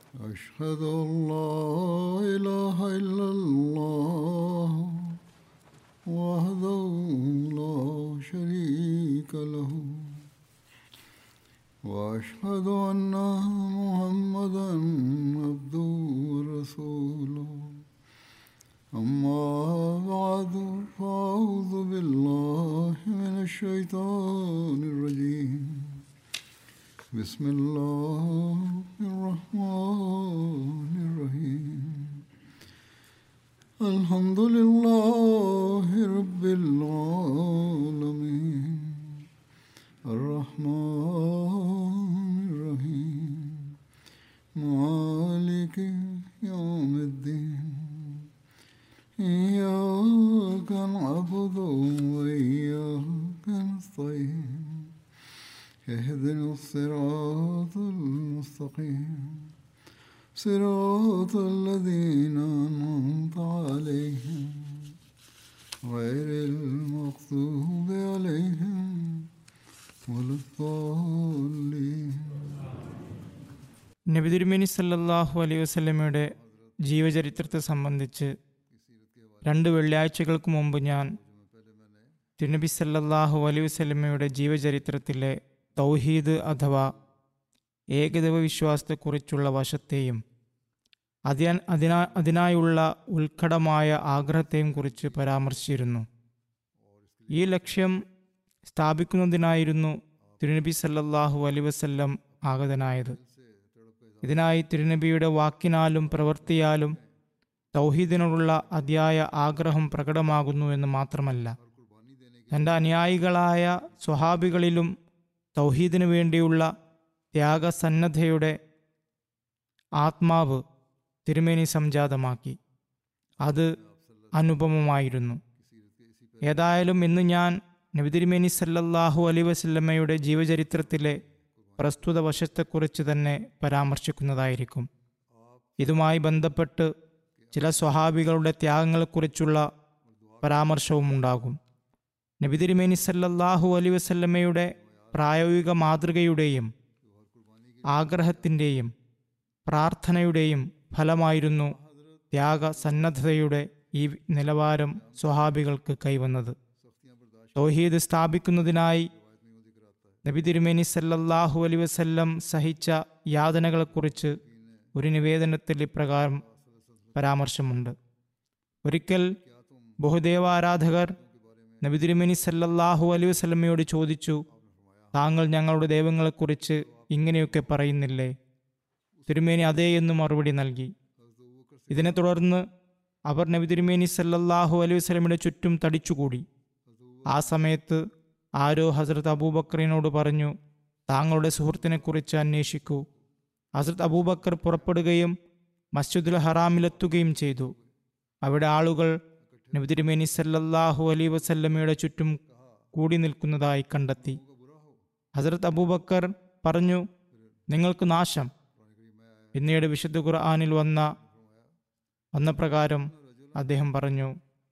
أشهد أن لا إله إلا الله وحده لا شريك له وأشهد أن محمدا عبده ورسوله أما بعد فأعوذ بالله من الشيطان الرجيم بسم الله الرحمن الرحيم الحمد لله رب العالمين الرحمن الرحيم مالك يوم الدين إياك نعبد وإياك نستعين اهدنا الصراط المستقيم صراط الذين أنعمت عليهم غير المغضوب عليهم ولا الضالين നബി തിരുമേനി സല്ലല്ലാഹു അലൈഹി വസല്ലമയുടെ ജീവചരിത്രത്തെ സംബന്ധിച്ച് രണ്ട് വെള്ളിയാഴ്ചകൾക്ക് മുമ്പ് ഞാൻ തിരുനബി സല്ലല്ലാഹു അലൈഹി വസല്ലമയുടെ ജീവചരിത്രത്തിലെ തൗഹീദ് അഥവാ ഏകദൈവ വിശ്വാസത്തെക്കുറിച്ചുള്ള വശത്തെയും അതിനാ അതിനാ അതിനായുള്ള ഉത്കടമായ ആഗ്രഹത്തെയും കുറിച്ച് പരാമർശിച്ചിരുന്നു ഈ ലക്ഷ്യം സ്ഥാപിക്കുന്നതിനായിരുന്നു തിരുനബി സല്ലല്ലാഹു അലൈഹി വസല്ലം ആഗതനായത് ഇതിനായി തിരുനബിയുടെ വാക്കിനാലും പ്രവൃത്തിയാലും തൗഹീദിനോടുള്ള അതിയായ ആഗ്രഹം പ്രകടമാകുന്നു എന്ന് മാത്രമല്ല തൻ്റെ അനുയായികളായ സ്വഹാബികളിലും തൗഹീദിനു വേണ്ടിയുള്ള ത്യാഗസന്നദ്ധയുടെ ആത്മാവ് തിരുമേനി സംജാതമാക്കി അത് അനുപമമായിരുന്നു ഏതായാലും ഇന്ന് ഞാൻ നബി തിരുമേനി സല്ലല്ലാഹു അലൈ വസല്ലമ്മയുടെ ജീവചരിത്രത്തിലെ പ്രസ്തുത വശത്തെക്കുറിച്ച് തന്നെ പരാമർശിക്കുന്നതായിരിക്കും ഇതുമായി ബന്ധപ്പെട്ട് ചില സ്വഹാബികളുടെ ത്യാഗങ്ങളെക്കുറിച്ചുള്ള പരാമർശവും ഉണ്ടാകും നബി തിരുമേനി സല്ലല്ലാഹു അലൈ വസല്ലമ്മയുടെ പ്രായോഗിക മാതൃകയുടെയും ആഗ്രഹത്തിൻ്റെയും പ്രാർത്ഥനയുടെയും ഫലമായിരുന്നു ത്യാഗസന്നദ്ധതയുടെ ഈ നിലവാരം സ്വഹാബികൾക്ക് കൈവന്നത് തൗഹീദ് സ്ഥാപിക്കുന്നതിനായി നബി തിരുമേനി സല്ലല്ലാഹു അലൈ വസല്ലം സഹിച്ച യാതനകളെക്കുറിച്ച് ഒരു നിവേദനത്തിൽ ഇപ്രകാരം പരാമർശമുണ്ട് ഒരിക്കൽ ബഹുദേവാരാധകർ നബി തിരുമേനി സല്ലല്ലാഹു അലൈ വസല്ലമയോട് ചോദിച്ചു താങ്കൾ ഞങ്ങളുടെ ദൈവങ്ങളെക്കുറിച്ച് ഇങ്ങനെയൊക്കെ പറയുന്നില്ലേ തിരുമേനി അതേ എന്ന് മറുപടി നൽകി ഇതിനെ തുടർന്ന് അവർ നബി തിരുമേനി സല്ലല്ലാഹു അലൈഹി വസല്ലമയുടെ ചുറ്റും തടിച്ചുകൂടി ആ സമയത്ത് ആരോ ഹസ്രത്ത് അബൂബക്കറിനോട് പറഞ്ഞു താങ്കളുടെ സുഹൃത്തിനെക്കുറിച്ച് അന്വേഷിക്കൂ ഹസ്രത്ത് അബൂബക്കർ പുറപ്പെടുകയും മസ്ജിദുൽ ഹറാമിലെത്തുകയും ചെയ്തു അവിടെ ആളുകൾ നബി തിരുമേനി സല്ലല്ലാഹു അലൈഹി വസല്ലമയുടെ ചുറ്റും കൂടി നിൽക്കുന്നതായി കണ്ടെത്തി ഹസ്രത്ത് അബൂബക്കർ പറഞ്ഞു നിങ്ങൾക്ക് നാശം പിന്നീട് വിശുദ്ധ ഖുർആാനിൽ വന്ന വന്ന പ്രകാരം അദ്ദേഹം പറഞ്ഞു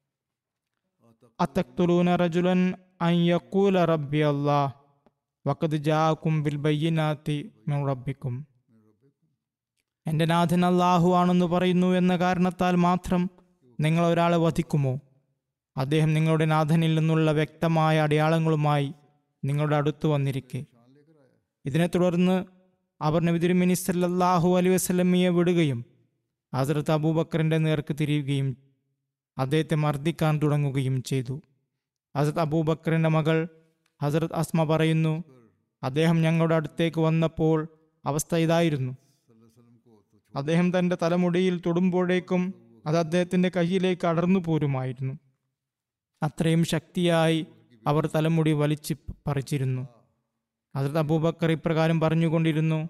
അത്തക്തുലൂന റജുലൻ അൻ യഖൂല റബ്ബി അല്ലാഹ് വഖദ് ജാഅക്കും ബിൽ ബയ്യിനാത്തി മിൻ റബ്ബിക്കും എൻ്റെ നാഥൻ അല്ലാഹു ആണെന്ന് പറയുന്നു എന്ന കാരണത്താൽ മാത്രം നിങ്ങൾ ഒരാളെ വധിക്കുമോ അദ്ദേഹം നിങ്ങളുടെ നാഥനിൽ നിന്നുള്ള വ്യക്തമായ അടയാളങ്ങളുമായി നിങ്ങളുടെ അടുത്ത് വന്നിരിക്കെ ഇതിനെ തുടർന്ന് അവർ നബി തിരുമിനി സല്ലല്ലാഹു അലൈഹി വസല്ലമയെ വിടുകയും ഹസ്രത്ത് അബൂബക്കറിന്റെ നേർക്ക് തിരിയുകയും അദ്ദേഹത്തെ മർദ്ദിക്കാൻ തുടങ്ങുകയും ചെയ്തു ഹസ്രത്ത് അബൂബക്കറിന്റെ മകൾ ഹസ്രത്ത് അസ്മ പറയുന്നു അദ്ദേഹം ഞങ്ങളുടെ അടുത്തേക്ക് വന്നപ്പോൾ അവസ്ഥ ഇതായിരുന്നു അദ്ദേഹം തന്റെ തലമുടിയിൽ തൊടുമ്പോഴേക്കും അത് അദ്ദേഹത്തിന്റെ കയ്യിലേക്ക് അടർന്നു പോരുമായിരുന്നു അത്രയും ശക്തിയായി അവർ തലമുടി വലിച്ചു പറിച്ചിരുന്നു ഹസ്രത്ത് അബൂബക്കർ ഇപ്രകാരം പറഞ്ഞുകൊണ്ടിരുന്നു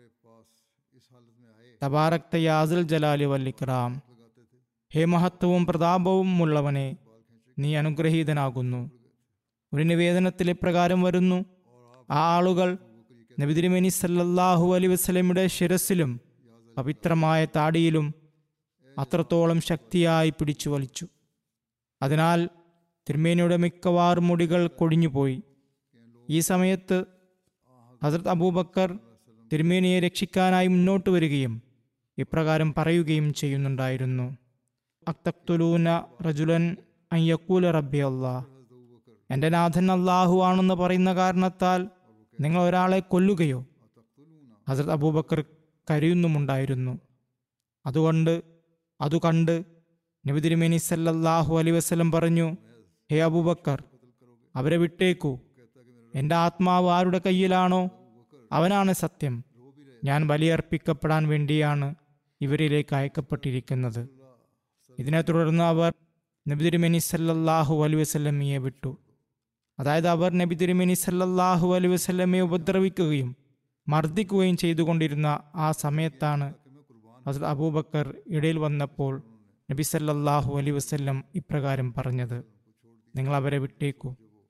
തബാറക്ത യാസുൽ ജലാലി വല്ലിക്രാം ഹേ മഹത്വവും പ്രതാപവും ഉള്ളവനെ നീ അനുഗ്രഹീതനാകുന്നു ഒരു നിവേദനത്തിൽ ഇപ്രകാരം വരുന്നു ആ ആളുകൾ നബിതിരുമേനി സല്ലല്ലാഹു അലൈ വസ്ലമിയുടെ ശിരസിലും പവിത്രമായ താടിയിലും അത്രത്തോളം ശക്തിയായി പിടിച്ചു വലിച്ചു അതിനാൽ തിരുമേനിയുടെ മിക്കവാറും മുടികൾ കൊടിഞ്ഞുപോയി ഈ സമയത്ത് ഹസരത് അബൂബക്കർ തിരുമേനിയെ രക്ഷിക്കാനായി മുന്നോട്ട് വരികയും ഇപ്രകാരം പറയുകയും ചെയ്യുന്നുണ്ടായിരുന്നു അക്തക്തുലൂന റജുലൻ അയ്യക്കൂല റബ്ബി അള്ളാ എൻ്റെ നാഥൻ അള്ളാഹു ആണെന്ന് പറയുന്ന കാരണത്താൽ നിങ്ങൾ ഒരാളെ കൊല്ലുകയോ ഹസരത് അബൂബക്കർ കരയുന്നുമുണ്ടായിരുന്നു അതുകൊണ്ട് അതു കണ്ട് നബി തിരുമേനി സല്ലല്ലാഹു അലൈ വസ്ലം പറഞ്ഞു ഹേ അബൂബക്കർ അവരെ വിട്ടേക്കൂ എൻ്റെ ആത്മാവ് ആരുടെ കയ്യിലാണോ അവനാണ് സത്യം ഞാൻ ബലിയർപ്പിക്കപ്പെടാൻ വേണ്ടിയാണ് ഇവരിലേക്ക് അയക്കപ്പെട്ടിരിക്കുന്നത് ഇതിനെ തുടർന്ന് അവർ നബി തിരുമേനി സല്ലല്ലാഹു അലൈ വസല്ലമയെ വിട്ടു അതായത് അവർ നബി തിരുമേനി സല്ലല്ലാഹു അലൈ വസല്ലമയെ ഉപദ്രവിക്കുകയും മർദ്ദിക്കുകയും ചെയ്തുകൊണ്ടിരുന്ന ആ സമയത്താണ് ഹസരത് അബൂബക്കർ ഇടയിൽ വന്നപ്പോൾ നബി സല്ലല്ലാഹു അലൈ വസല്ലം ഇപ്രകാരം പറഞ്ഞത് നിങ്ങൾ അവരെ വിട്ടേക്കൂ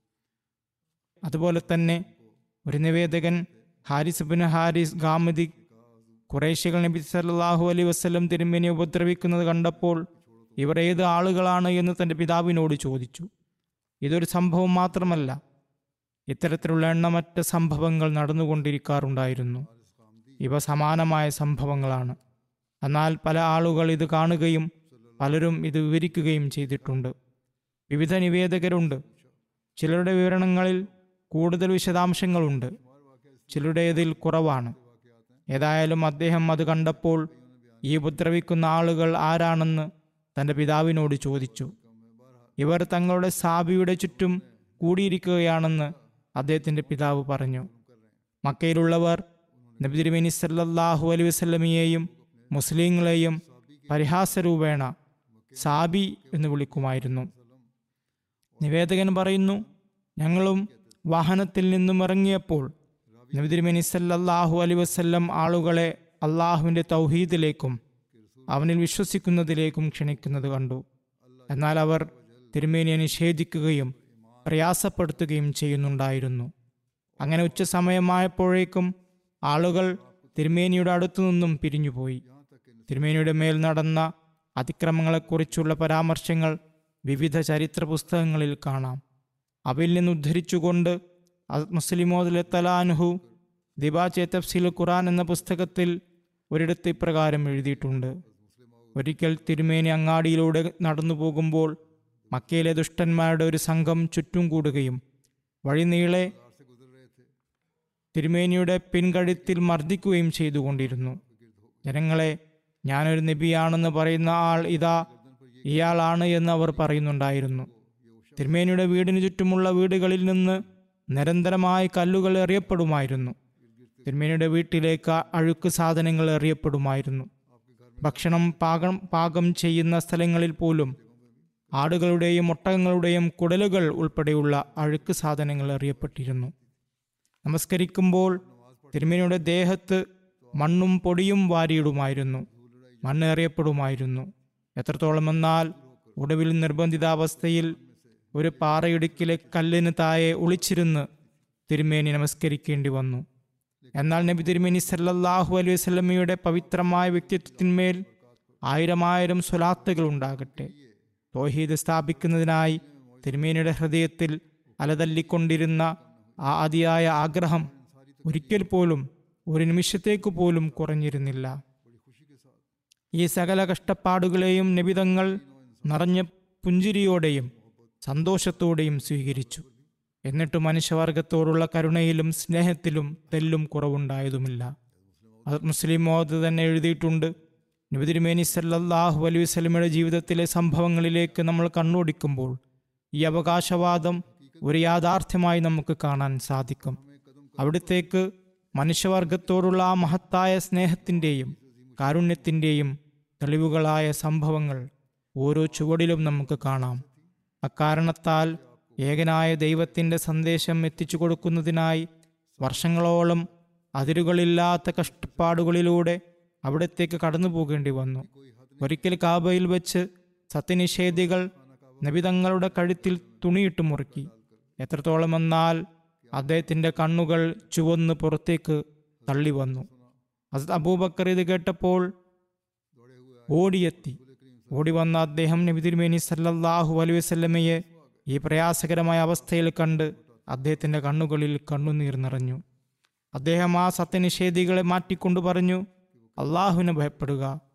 അതുപോലെ തന്നെ ഒരു നിവേദകൻ ഹാരിസ് ബിൻ ഹാരിസ് ഗാമതി കുറേശ്യകൾ നബി സല്ലല്ലാഹു അലൈ വസല്ലം തിരുമേനി ഉപദ്രവിക്കുന്നത് കണ്ടപ്പോൾ ഇവർ ഏത് ആളുകളാണ് എന്ന് തൻ്റെ പിതാവിനോട് ചോദിച്ചു ഇതൊരു സംഭവം മാത്രമല്ല ഇത്തരത്തിലുള്ള എണ്ണമറ്റ സംഭവങ്ങൾ നടന്നുകൊണ്ടിരിക്കാറുണ്ടായിരുന്നു ഇവ സമാനമായ സംഭവങ്ങളാണ് എന്നാൽ പല ആളുകൾ ഇത് കാണുകയും പലരും ഇത് വിവരിക്കുകയും ചെയ്തിട്ടുണ്ട് വിവിധ നിവേദകരുണ്ട് ചിലരുടെ വിവരണങ്ങളിൽ കൂടുതൽ വിശദാംശങ്ങളുണ്ട് ചിലരുടേതിൽ കുറവാണ് ഏതായാലും അദ്ദേഹം അത് കണ്ടപ്പോൾ ഈ ഉപദ്രവിക്കുന്ന ആളുകൾ ആരാണെന്ന് തൻ്റെ പിതാവിനോട് ചോദിച്ചു ഇവർ തങ്ങളുടെ സാബിയുടെ ചുറ്റും കൂടിയിരിക്കുകയാണെന്ന് അദ്ദേഹത്തിൻ്റെ പിതാവ് പറഞ്ഞു മക്കയിലുള്ളവർ നബി തിരുമേനി സല്ലല്ലാഹു അലൈഹി വസല്ലമയെയും മുസ്ലിങ്ങളെയും പരിഹാസരൂപേണ സാബി എന്ന് വിളിക്കുമായിരുന്നു നിവേദകൻ പറയുന്നു ഞങ്ങളും വാഹനത്തിൽ നിന്നും ഇറങ്ങിയപ്പോൾ നബി തിരുമേനി സല്ലല്ലാഹു അലൈഹി വസല്ലം ആളുകളെ അള്ളാഹുവിൻ്റെ തൗഹീദിലേക്കും അവനിൽ വിശ്വസിക്കുന്നതിലേക്കും ക്ഷണിക്കുന്നത് കണ്ടു എന്നാൽ അവർ തിരുമേനിയെ നിഷേധിക്കുകയും പ്രയാസപ്പെടുത്തുകയും ചെയ്യുന്നുണ്ടായിരുന്നു അങ്ങനെ ഉച്ച സമയമായപ്പോഴേക്കും ആളുകൾ തിരുമേനിയുടെ അടുത്തു നിന്നും പിരിഞ്ഞുപോയി തിരുമേനിയുടെ മേൽ നടന്ന അതിക്രമങ്ങളെക്കുറിച്ചുള്ള പരാമർശങ്ങൾ വിവിധ ചരിത്ര പുസ്തകങ്ങളിൽ കാണാം അവയിൽ നിന്ന് ഉദ്ധരിച്ചുകൊണ്ട് മുസ്ലിമോദ് തലാൻഹു ദിബാചെ തഫ്സീൽ ഖുറാൻ എന്ന പുസ്തകത്തിൽ ഒരിടത്ത് ഇപ്രകാരം എഴുതിയിട്ടുണ്ട് ഒരിക്കൽ തിരുമേനി അങ്ങാടിയിലൂടെ നടന്നു പോകുമ്പോൾ മക്കയിലെ ദുഷ്ടന്മാരുടെ ഒരു സംഘം ചുറ്റും കൂടുകയും വഴിനീളെ തിരുമേനിയുടെ പിൻകഴുത്തിൽ മർദ്ദിക്കുകയും ചെയ്തുകൊണ്ടിരുന്നു ജനങ്ങളെ ഞാനൊരു നബിയാണെന്ന് പറയുന്ന ആൾ ഇതാ ഇയാളാണ് എന്ന് അവർ പറയുന്നുണ്ടായിരുന്നു തിരുമേനിയുടെ വീടിന് ചുറ്റുമുള്ള വീടുകളിൽ നിന്ന് നിരന്തരമായി കല്ലുകൾ എറിയപ്പെടുമായിരുന്നു തിരുമേനിയുടെ വീട്ടിലേക്ക് അഴുക്ക് സാധനങ്ങൾ എറിയപ്പെടുമായിരുന്നു ഭക്ഷണം പാകം പാകം ചെയ്യുന്ന സ്ഥലങ്ങളിൽ പോലും ആടുകളുടെയും ഒട്ടകങ്ങളുടെയും കുടലുകൾ ഉൾപ്പെടെയുള്ള അഴുക്ക് സാധനങ്ങൾ എറിയപ്പെട്ടിരുന്നു നമസ്കരിക്കുമ്പോൾ തിരുമേനിയുടെ ദേഹത്ത് മണ്ണും പൊടിയും വാരിയിടുമായിരുന്നു മണ്ണ് എറിയപ്പെടുമായിരുന്നു എത്രത്തോളമെന്നാൽ ഒടുവിൽ നിർബന്ധിതാവസ്ഥയിൽ ഒരു പാറയിടുക്കിലെ കല്ലിന് താഴെ ഒളിച്ചിരുന്ന് തിരുമേനി നമസ്കരിക്കേണ്ടി വന്നു എന്നാൽ നബി തിരുമേനി സല്ലല്ലാഹു അലൈഹി വസല്ലമയുടെ പവിത്രമായ വ്യക്തിത്വത്തിന്മേൽ ആയിരമായിരം സ്വലാത്തുകൾ ഉണ്ടാകട്ടെ തോഹീദ് സ്ഥാപിക്കുന്നതിനായി തിരുമേനിയുടെ ഹൃദയത്തിൽ അലതല്ലിക്കൊണ്ടിരുന്ന ആ അതിയായ ആഗ്രഹം ഒരിക്കൽ പോലും ഒരു നിമിഷത്തേക്ക് പോലും കുറഞ്ഞിരുന്നില്ല ഈ സകല കഷ്ടപ്പാടുകളെയും നിബിതങ്ങൾ നിറഞ്ഞ പുഞ്ചിരിയോടെയും സന്തോഷത്തോടെയും സ്വീകരിച്ചു എന്നിട്ട് മനുഷ്യവർഗത്തോടുള്ള കരുണയിലും സ്നേഹത്തിലും തെല്ലും കുറവുണ്ടായതുമില്ല അത് മുസ്ലിം മോദ് തന്നെ എഴുതിയിട്ടുണ്ട് നബിതിരുമേനി സല്ലല്ലാഹു അലൈഹി വസല്ലമയുടെ ജീവിതത്തിലെ സംഭവങ്ങളിലേക്ക് നമ്മൾ കണ്ണോടിക്കുമ്പോൾ ഈ അവകാശവാദം ഒരു യാഥാർത്ഥ്യമായി നമുക്ക് കാണാൻ സാധിക്കും അവിടത്തേക്ക് മനുഷ്യവർഗത്തോടുള്ള ആ മഹത്തായ സ്നേഹത്തിൻ്റെയും കാരുണ്യത്തിൻ്റെയും തെളിവുകളായ സംഭവങ്ങൾ ഓരോ ചുവടിലും നമുക്ക് കാണാം അക്കാരണത്താൽ ഏകനായ ദൈവത്തിൻ്റെ സന്ദേശം എത്തിച്ചു കൊടുക്കുന്നതിനായി വർഷങ്ങളോളം അതിരുകളില്ലാത്ത കഷ്ടപ്പാടുകളിലൂടെ അവിടത്തേക്ക് കടന്നു പോകേണ്ടി വന്നു ഒരിക്കൽ കാബയിൽ വെച്ച് സത്യനിഷേധികൾ നബിതങ്ങളുടെ കഴുത്തിൽ തുണിയിട്ട് മുറുക്കി എത്രത്തോളമെന്നാൽ അദ്ദേഹത്തിൻ്റെ കണ്ണുകൾ ചുവന്ന് പുറത്തേക്ക് തള്ളി വന്നു അത് അബൂബക്കർ ഇത് കേട്ടപ്പോൾ ഓടിയെത്തി ഓടി വന്ന അദ്ദേഹം നബി തിരുമേനി സല്ലല്ലാഹു അലൈഹി വസല്ലമയെ ഈ പ്രയാസകരമായ അവസ്ഥയിൽ കണ്ട് അദ്ദേഹത്തിൻ്റെ കണ്ണുകളിൽ കണ്ണുനീർ നിറഞ്ഞു അദ്ദേഹം ആ സത്യനിഷേധികളെ മാറ്റിക്കൊണ്ടു പറഞ്ഞു അള്ളാഹുവിനെ ഭയപ്പെടുക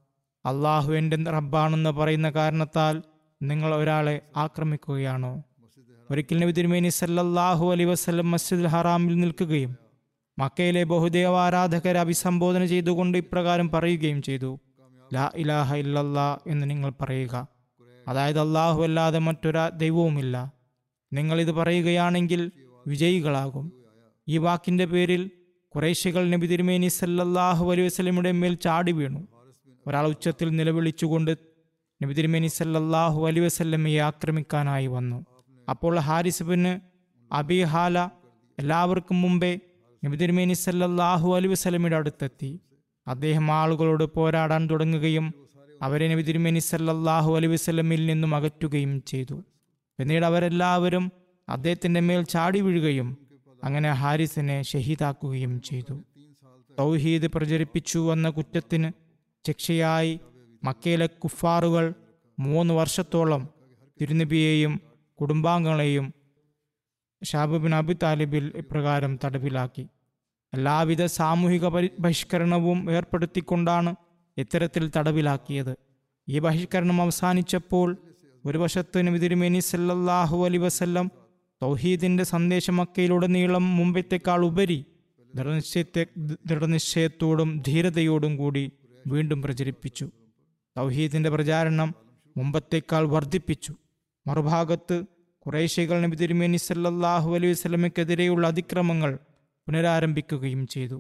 അള്ളാഹു എൻ്റെ റബ്ബാണെന്ന് പറയുന്ന കാരണത്താൽ നിങ്ങൾ ഒരാളെ ആക്രമിക്കുകയാണോ ഒരിക്കൽ നബി തിരുമേനി സല്ലല്ലാഹു അലൈ വസല്ലം മസ്ജിദുൽ ഹറാമിൽ നിൽക്കുകയും മക്കയിലെ ബഹുദേവാരാധകരെ അഭിസംബോധന ചെയ്തുകൊണ്ട് ഇപ്രകാരം പറയുകയും ചെയ്തു ലാ ഇലാഹ ഇല്ലല്ലാ എന്ന് നിങ്ങൾ പറയുക അതായത് അള്ളാഹു അല്ലാതെ മറ്റൊരു ദൈവവുമില്ല നിങ്ങൾ ഇത് പറയുകയാണെങ്കിൽ വിജയികളാകും ഈ വാക്കിന്റെ പേരിൽ കുറേശികൾ നബി തിരുമേനി സല്ലല്ലാഹു അലൈഹി വസല്ലമയുടെ മേൽ ചാടി വീണു ഒരാൾ ഉച്ചത്തിൽ നിലവിളിച്ചുകൊണ്ട് നബി തിരുമേനി സല്ലല്ലാഹു അലൈഹി വസല്ലമയെ ആക്രമിക്കാനായി വന്നു അപ്പോൾ ഹാരിസ് ബിന് അബിഹാല എല്ലാവർക്കും മുമ്പേ നബി തിരുമേനി സല്ലല്ലാഹു അലൈഹി വസല്ലമയുടെ അടുത്തെത്തി അദ്ദേഹം ആളുകളോട് പോരാടാൻ തുടങ്ങുകയും അവരെ നബി തിരുമേനി സല്ലല്ലാഹു അലൈഹി വസല്ലമിൽ നിന്നും അകറ്റുകയും ചെയ്തു പിന്നീട് അവരെല്ലാവരും അദ്ദേഹത്തിന്റെ മേൽ ചാടി വീഴുകയും അങ്ങനെ ഹാരിസിനെ ഷഹീദാക്കുകയും ചെയ്തു തൗഹീദ് പ്രചരിപ്പിച്ചു എന്ന കുറ്റത്തിന് ശിക്ഷയായി മക്കയിലെ കുഫാറുകൾ മൂന്ന് വർഷത്തോളം തിരുനബിയെയും കുടുംബാംഗങ്ങളെയും ഷാബുബിൻ അബി താലിബിൽ ഇപ്രകാരം തടവിലാക്കി എല്ലാവിധ സാമൂഹിക പരി ബഹിഷ്കരണവും ഏർപ്പെടുത്തിക്കൊണ്ടാണ് ഇത്തരത്തിൽ തടവിലാക്കിയത് ഈ ബഹിഷ്കരണം അവസാനിച്ചപ്പോൾ ഒരു വശത്ത് നബി തിരുമേനി സല്ലല്ലാഹു അലൈ വസല്ലം തൗഹീദിന്റെ സന്ദേശം മക്കയിലുടനീളം മുമ്പത്തേക്കാൾ ഉപരി ദൃഢനിശ്ചയത്തെ ദൃഢനിശ്ചയത്തോടും ധീരതയോടും കൂടി വീണ്ടും പ്രചരിപ്പിച്ചു തൗഹീദിന്റെ പ്രചാരണം മുമ്പത്തേക്കാൾ വർദ്ധിപ്പിച്ചു മറുഭാഗത്ത് കുറേശികൾ നബി തിരുമേനി സല്ലല്ലാഹു അലൈഹി വസല്ലമയ്ക്കെതിരെയുള്ള അതിക്രമങ്ങൾ പുനരാരംഭിക്കുകയും ചെയ്തു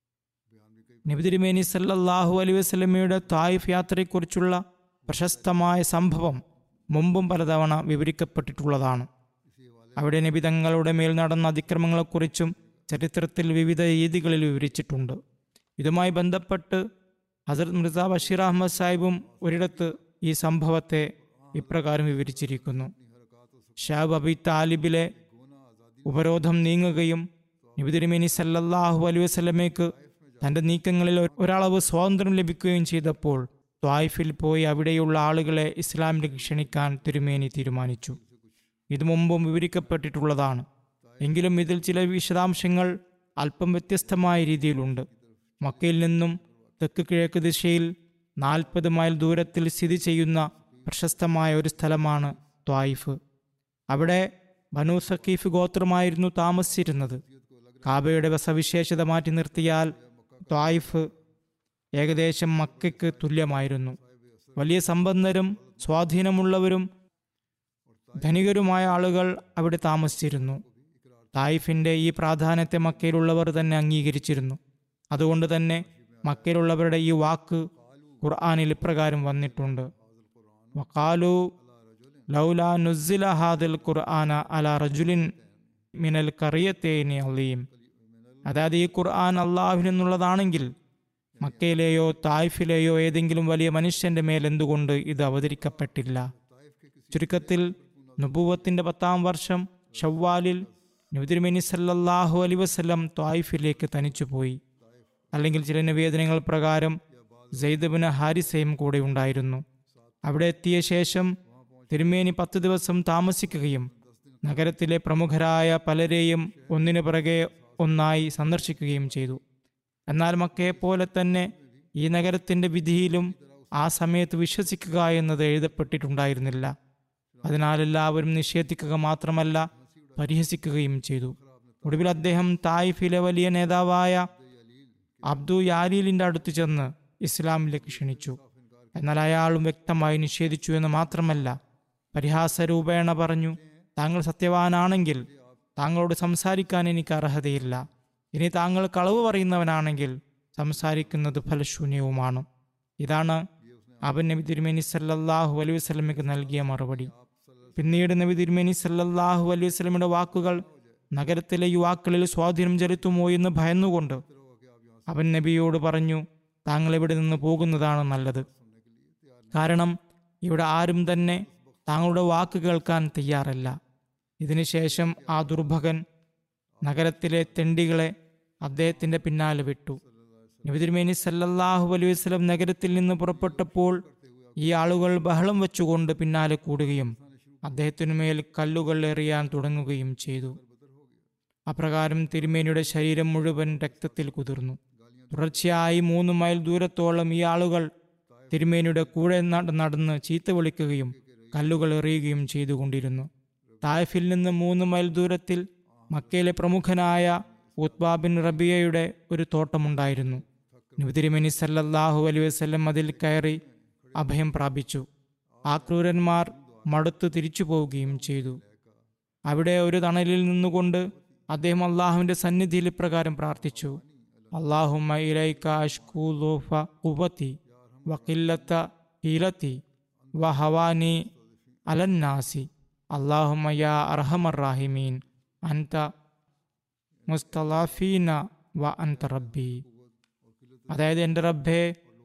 നബി തിരുമേനി സല്ലല്ലാഹു അലൈഹി വസല്ലമയുടെ തായിഫ് യാത്രയെക്കുറിച്ചുള്ള പ്രശസ്തമായ സംഭവം മുമ്പും പലതവണ വിവരിക്കപ്പെട്ടിട്ടുള്ളതാണ് അവിടെ നബി തങ്ങളുടെ മേൽ നടന്ന അതിക്രമങ്ങളെക്കുറിച്ചും ചരിത്രത്തിൽ വിവിധ രീതികളിൽ വിവരിച്ചിട്ടുണ്ട് ഇതുമായി ബന്ധപ്പെട്ട് ഹസരത് മിർസ ബഷീർ അഹമ്മദ് സാഹിബും ഒരിടത്ത് ഈ സംഭവത്തെ ഇപ്രകാരം വിവരിച്ചിരിക്കുന്നു ഷാബ് അബി താലിബിലെ ഉപരോധം നീങ്ങുകയും നബി തിരുമേനി സല്ലല്ലാഹു അലൈഹി വസല്ലമയ്ക്ക് തന്റെ നീക്കങ്ങളിൽ ഒ- ഒരളവ് സ്വാതന്ത്ര്യം ലഭിക്കുകയും ചെയ്തപ്പോൾ ത്വായിഫിൽ പോയി അവിടെയുള്ള ആളുകളെ ഇസ്ലാമിലേക്ക് ക്ഷണിക്കാൻ തിരുമേനി തീരുമാനിച്ചു ഇത് മുമ്പും വിവരിക്കപ്പെട്ടിട്ടുള്ളതാണ് എങ്കിലും ഇതിൽ ചില വിശദാംശങ്ങൾ അല്പം വ്യത്യസ്തമായ രീതിയിലുണ്ട് മക്കയിൽ നിന്നും തെക്ക് കിഴക്ക് ദിശയിൽ നാൽപ്പത് മൈൽ ദൂരത്തിൽ സ്ഥിതി ചെയ്യുന്ന പ്രശസ്തമായ ഒരു സ്ഥലമാണ് ത്വായിഫ് അവിടെ ബനു സക്കീഫ് ഗോത്രമായിരുന്നു താമസിച്ചിരുന്നത് കാബയുടെ സവിശേഷത മാറ്റി നിർത്തിയാൽ ത്വായിഫ് ഏകദേശം മക്കയ്ക്ക് തുല്യമായിരുന്നു വലിയ സമ്പന്നരും സ്വാധീനമുള്ളവരും ധനികരുമായ ആളുകൾ അവിടെ താമസിച്ചിരുന്നു തായിഫിന്റെ ഈ പ്രാധാന്യത്തെ മക്കയിലുള്ളവർ തന്നെ അംഗീകരിച്ചിരുന്നു അതുകൊണ്ട് തന്നെ മക്കയിലുള്ളവരുടെ ഈ വാക്ക് ഖുർആാനിൽ ഇപ്രകാരം വന്നിട്ടുണ്ട് വക്കാലു ലൗല നുസില ഹാദിൽ ഖുർആന അല റജുലിൻ മിനൽ കറിയത്തേനി അലീം അതായത് ഈ ഖുർആൻ അള്ളാഹുവിൽ നിന്നുള്ളതാണെങ്കിൽ മക്കയിലെയോ തായിഫിലെയോ ഏതെങ്കിലും വലിയ മനുഷ്യന്റെ മേൽ എന്തുകൊണ്ട് ഇത് അവതരിക്കപ്പെട്ടില്ല ചുരുക്കത്തിൽ നുബൂവത്തിന്റെ പത്താം വർഷം ഷവ്വാലിൽ നബിതിരുമേനി സല്ലല്ലാഹു അലൈ വസല്ലം ത്വായിഫിലേക്ക് തനിച്ചുപോയി അല്ലെങ്കിൽ ചില നിവേദനങ്ങൾ പ്രകാരം സെയ്ദബിന് ഹാരിസയും കൂടെ ഉണ്ടായിരുന്നു അവിടെ എത്തിയ ശേഷം തിരുമേനി പത്ത് ദിവസം താമസിക്കുകയും നഗരത്തിലെ പ്രമുഖരായ പലരെയും ഒന്നിനു പിറകെ ഒന്നായി സന്ദർശിക്കുകയും ചെയ്തു എന്നാൽ മക്കയെപ്പോലെ തന്നെ ഈ നഗരത്തിന്റെ വിധിയിലും ആ സമയത്ത് വിശ്വസിക്കുക എന്നത് എഴുതപ്പെട്ടിട്ടുണ്ടായിരുന്നില്ല അതിനാൽ എല്ലാവരും നിഷേധിക്കുക മാത്രമല്ല പരിഹസിക്കുകയും ചെയ്തു ഒടുവിൽ അദ്ദേഹം തായിഫിലെ വലിയ നേതാവായ അബ്ദു യാലീലിന്റെ അടുത്ത് ചെന്ന് ഇസ്ലാമിലേക്ക് ക്ഷണിച്ചു എന്നാൽ അയാളും വ്യക്തമായി നിഷേധിച്ചു എന്ന് മാത്രമല്ല പരിഹാസരൂപേണ പറഞ്ഞു താങ്കൾ സത്യവാനാണെങ്കിൽ താങ്കളോട് സംസാരിക്കാൻ എനിക്ക് അർഹതയില്ല ഇനി താങ്കൾ കളവ് പറയുന്നവനാണെങ്കിൽ സംസാരിക്കുന്നത് ഫലശൂന്യവുമാണ് ഇതാണ് അവൻ നബി തിരുമേനി സല്ലല്ലാഹു അലൈഹി വസല്ലമയ്ക്ക് നൽകിയ മറുപടി പിന്നീട് നബി തിരുമേനി സല്ലല്ലാഹു അലൈഹി വസല്ലമയുടെ വാക്കുകൾ നഗരത്തിലെ യുവാക്കളിൽ സ്വാധീനം ചെലുത്തുമോ എന്ന് ഭയന്നുകൊണ്ട് അവൻ നബിയോട് പറഞ്ഞു താങ്കൾ ഇവിടെ നിന്ന് പോകുന്നതാണ് നല്ലത് കാരണം ഇവിടെ ആരും തന്നെ താങ്കളുടെ വാക്ക് കേൾക്കാൻ തയ്യാറല്ല ഇതിനുശേഷം ആ ദുർഭകൻ നഗരത്തിലെ തെണ്ടികളെ അദ്ദേഹത്തിന്റെ പിന്നാലെ വിട്ടു നബിതിരുമേനി സല്ലല്ലാഹു അലൈഹി വസല്ലം നഗരത്തിൽ നിന്ന് പുറപ്പെട്ടപ്പോൾ ഈ ആളുകൾ ബഹളം വെച്ചുകൊണ്ട് പിന്നാലെ കൂടുകയും അദ്ദേഹത്തിനുമേൽ കല്ലുകൾ എറിയാൻ തുടങ്ങുകയും ചെയ്തു അപ്രകാരം തിരുമേനിയുടെ ശരീരം മുഴുവൻ രക്തത്തിൽ കുതിർന്നു തുടർച്ചയായി മൂന്ന് മൈൽ ദൂരത്തോളം ഈ ആളുകൾ തിരുമേനിയുടെ കൂടെ നട- നടന്ന് ചീത്ത വിളിക്കുകയും കല്ലുകൾ എറിയുകയും ചെയ്തുകൊണ്ടിരുന്നു തായ്ഫിൽ നിന്ന് മൂന്ന് മൈൽ ദൂരത്തിൽ മക്കയിലെ പ്രമുഖനായ ഉത്ബാ ബിൻ റബിയയുടെ ഒരു തോട്ടമുണ്ടായിരുന്നു നബി തിരുമേനി സല്ലല്ലാഹു അലൈഹി വസല്ലം അതിൽ കയറി അഭയം പ്രാപിച്ചു ആ ക്രൂരന്മാർ മടുത്ത് തിരിച്ചു പോവുകയും ചെയ്തു അവിടെ ഒരു തണലിൽ നിന്നുകൊണ്ട് അദ്ദേഹം അള്ളാഹുവിന്റെ സന്നിധിയിൽ ഇപ്രകാരം പ്രാർത്ഥിച്ചു അള്ളാഹുമ്മ ഇലൈക അഷ്കൂ ലൂഫ ഖുവതി വഖില്ലത്ത ഹീലത്തി വഹവാനി അലന്നാസി അള്ളാഹുമ്മ യാ അർഹമർ റാഹിമീൻ അൻത മുസ്തലാഫീന വ അൻത റബ്ബി അതായത് എൻ്റെ റബ്ബേ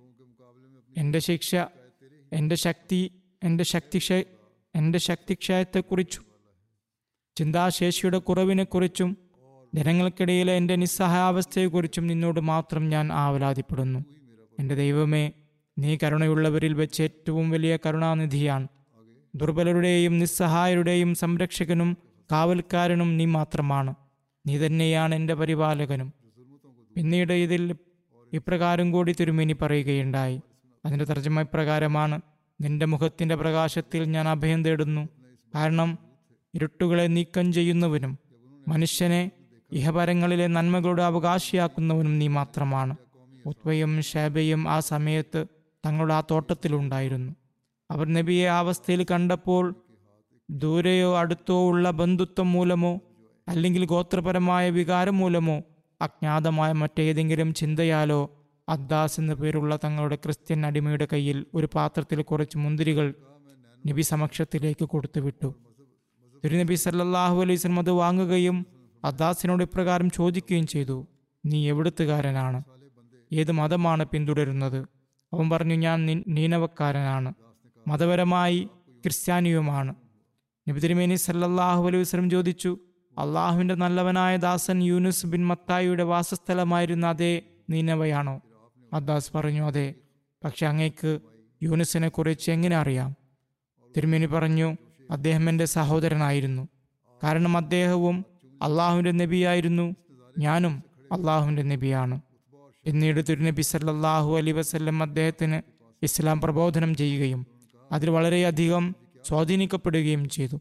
എൻ്റെ ശിക്ഷ എൻ്റെ ശക്തി എൻ്റെ ശക്തിക്ഷ എൻ്റെ ശക്തിക്ഷയത്തെക്കുറിച്ചും ചിന്താശേഷിയുടെ കുറവിനെക്കുറിച്ചും ജനങ്ങൾക്കിടയിലെ എൻ്റെ നിസ്സഹായാവസ്ഥയെക്കുറിച്ചും നിന്നോട് മാത്രം ഞാൻ ആവലാതിപ്പെടുന്നു എൻ്റെ ദൈവമേ നീ കരുണയുള്ളവരിൽ വെച്ച് ഏറ്റവും വലിയ കരുണാനിധിയാണ് ദുർബലരുടെയും നിസ്സഹായരുടെയും സംരക്ഷകനും കാവൽക്കാരനും നീ മാത്രമാണ് നീ തന്നെയാണ് എൻ്റെ പരിപാലകനും പിന്നീട് ഇതിൽ ഇപ്രകാരം കൂടി തിരുമേനി പറയുകയുണ്ടായി അതിൻ്റെ തർജ്ജമ ഇപ്രകാരമാണ് നിന്റെ മുഖത്തിൻ്റെ പ്രകാശത്തിൽ ഞാൻ അഭയം തേടുന്നു കാരണം ഇരുട്ടുകളെ നീക്കം ചെയ്യുന്നവനും മനുഷ്യനെ ഇഹപരങ്ങളിലെ നന്മകളുടെ അവകാശിയാക്കുന്നവനും നീ മാത്രമാണ് ഉത്വയും ഷേബയും ആ സമയത്ത് തങ്ങളുടെ ആ തോട്ടത്തിലുണ്ടായിരുന്നു അവർ നബിയെ ആ അവസ്ഥയിൽ കണ്ടപ്പോൾ ദൂരെയോ അടുത്തോ ഉള്ള ബന്ധുത്വം മൂലമോ അല്ലെങ്കിൽ ഗോത്രപരമായ വികാരം മൂലമോ അജ്ഞാതമായ മറ്റേതെങ്കിലും ചിന്തയാലോ അദ്ദാസ് എന്ന പേരുള്ള തങ്ങളുടെ ക്രിസ്ത്യൻ അടിമയുടെ കയ്യിൽ ഒരു പാത്രത്തിൽ കുറച്ച് മുന്തിരികൾ നബി സമക്ഷത്തിലേക്ക് കൊടുത്തുവിട്ടു തിരുനബി സല്ലല്ലാഹു അലൈഹി വസല്ലം അത് വാങ്ങുകയും അദ്ദാസിനോട് ഇപ്രകാരം ചോദിക്കുകയും ചെയ്തു നീ എവിടുത്തുകാരനാണ് ഏത് മതമാണ് പിന്തുടരുന്നത് അവൻ പറഞ്ഞു ഞാൻ നി- നീനവക്കാരനാണ് മതപരമായി ക്രിസ്ത്യാനിയുമാണ് നബി തിരുമേനി സല്ലല്ലാഹു അലൈഹി വസല്ലം ചോദിച്ചു അള്ളാഹുവിന്റെ നല്ലവനായ ദാസൻ യൂനുസ് ബിൻ മത്തായിയുടെ വാസസ്ഥലമായിരുന്ന അതേ നീനവയാണോ അദ്ദാസ് പറഞ്ഞു അതെ പക്ഷെ അങ്ങേക്ക് യൂനുസിനെ കുറിച്ച് എങ്ങനെ അറിയാം തിരുമേനി പറഞ്ഞു അദ്ദേഹം എൻ്റെ സഹോദരനായിരുന്നു കാരണം അദ്ദേഹവും അള്ളാഹുവിൻ്റെ നബിയായിരുന്നു ഞാനും അള്ളാഹുവിൻ്റെ നബിയാണ് പിന്നീട് തിരുനബി സല്ലല്ലാഹു അലൈ വസല്ലം അദ്ദേഹത്തിന് ഇസ്ലാം പ്രബോധനം ചെയ്യുകയും അതിൽ വളരെയധികം സ്വാധീനിക്കപ്പെടുകയും ചെയ്തു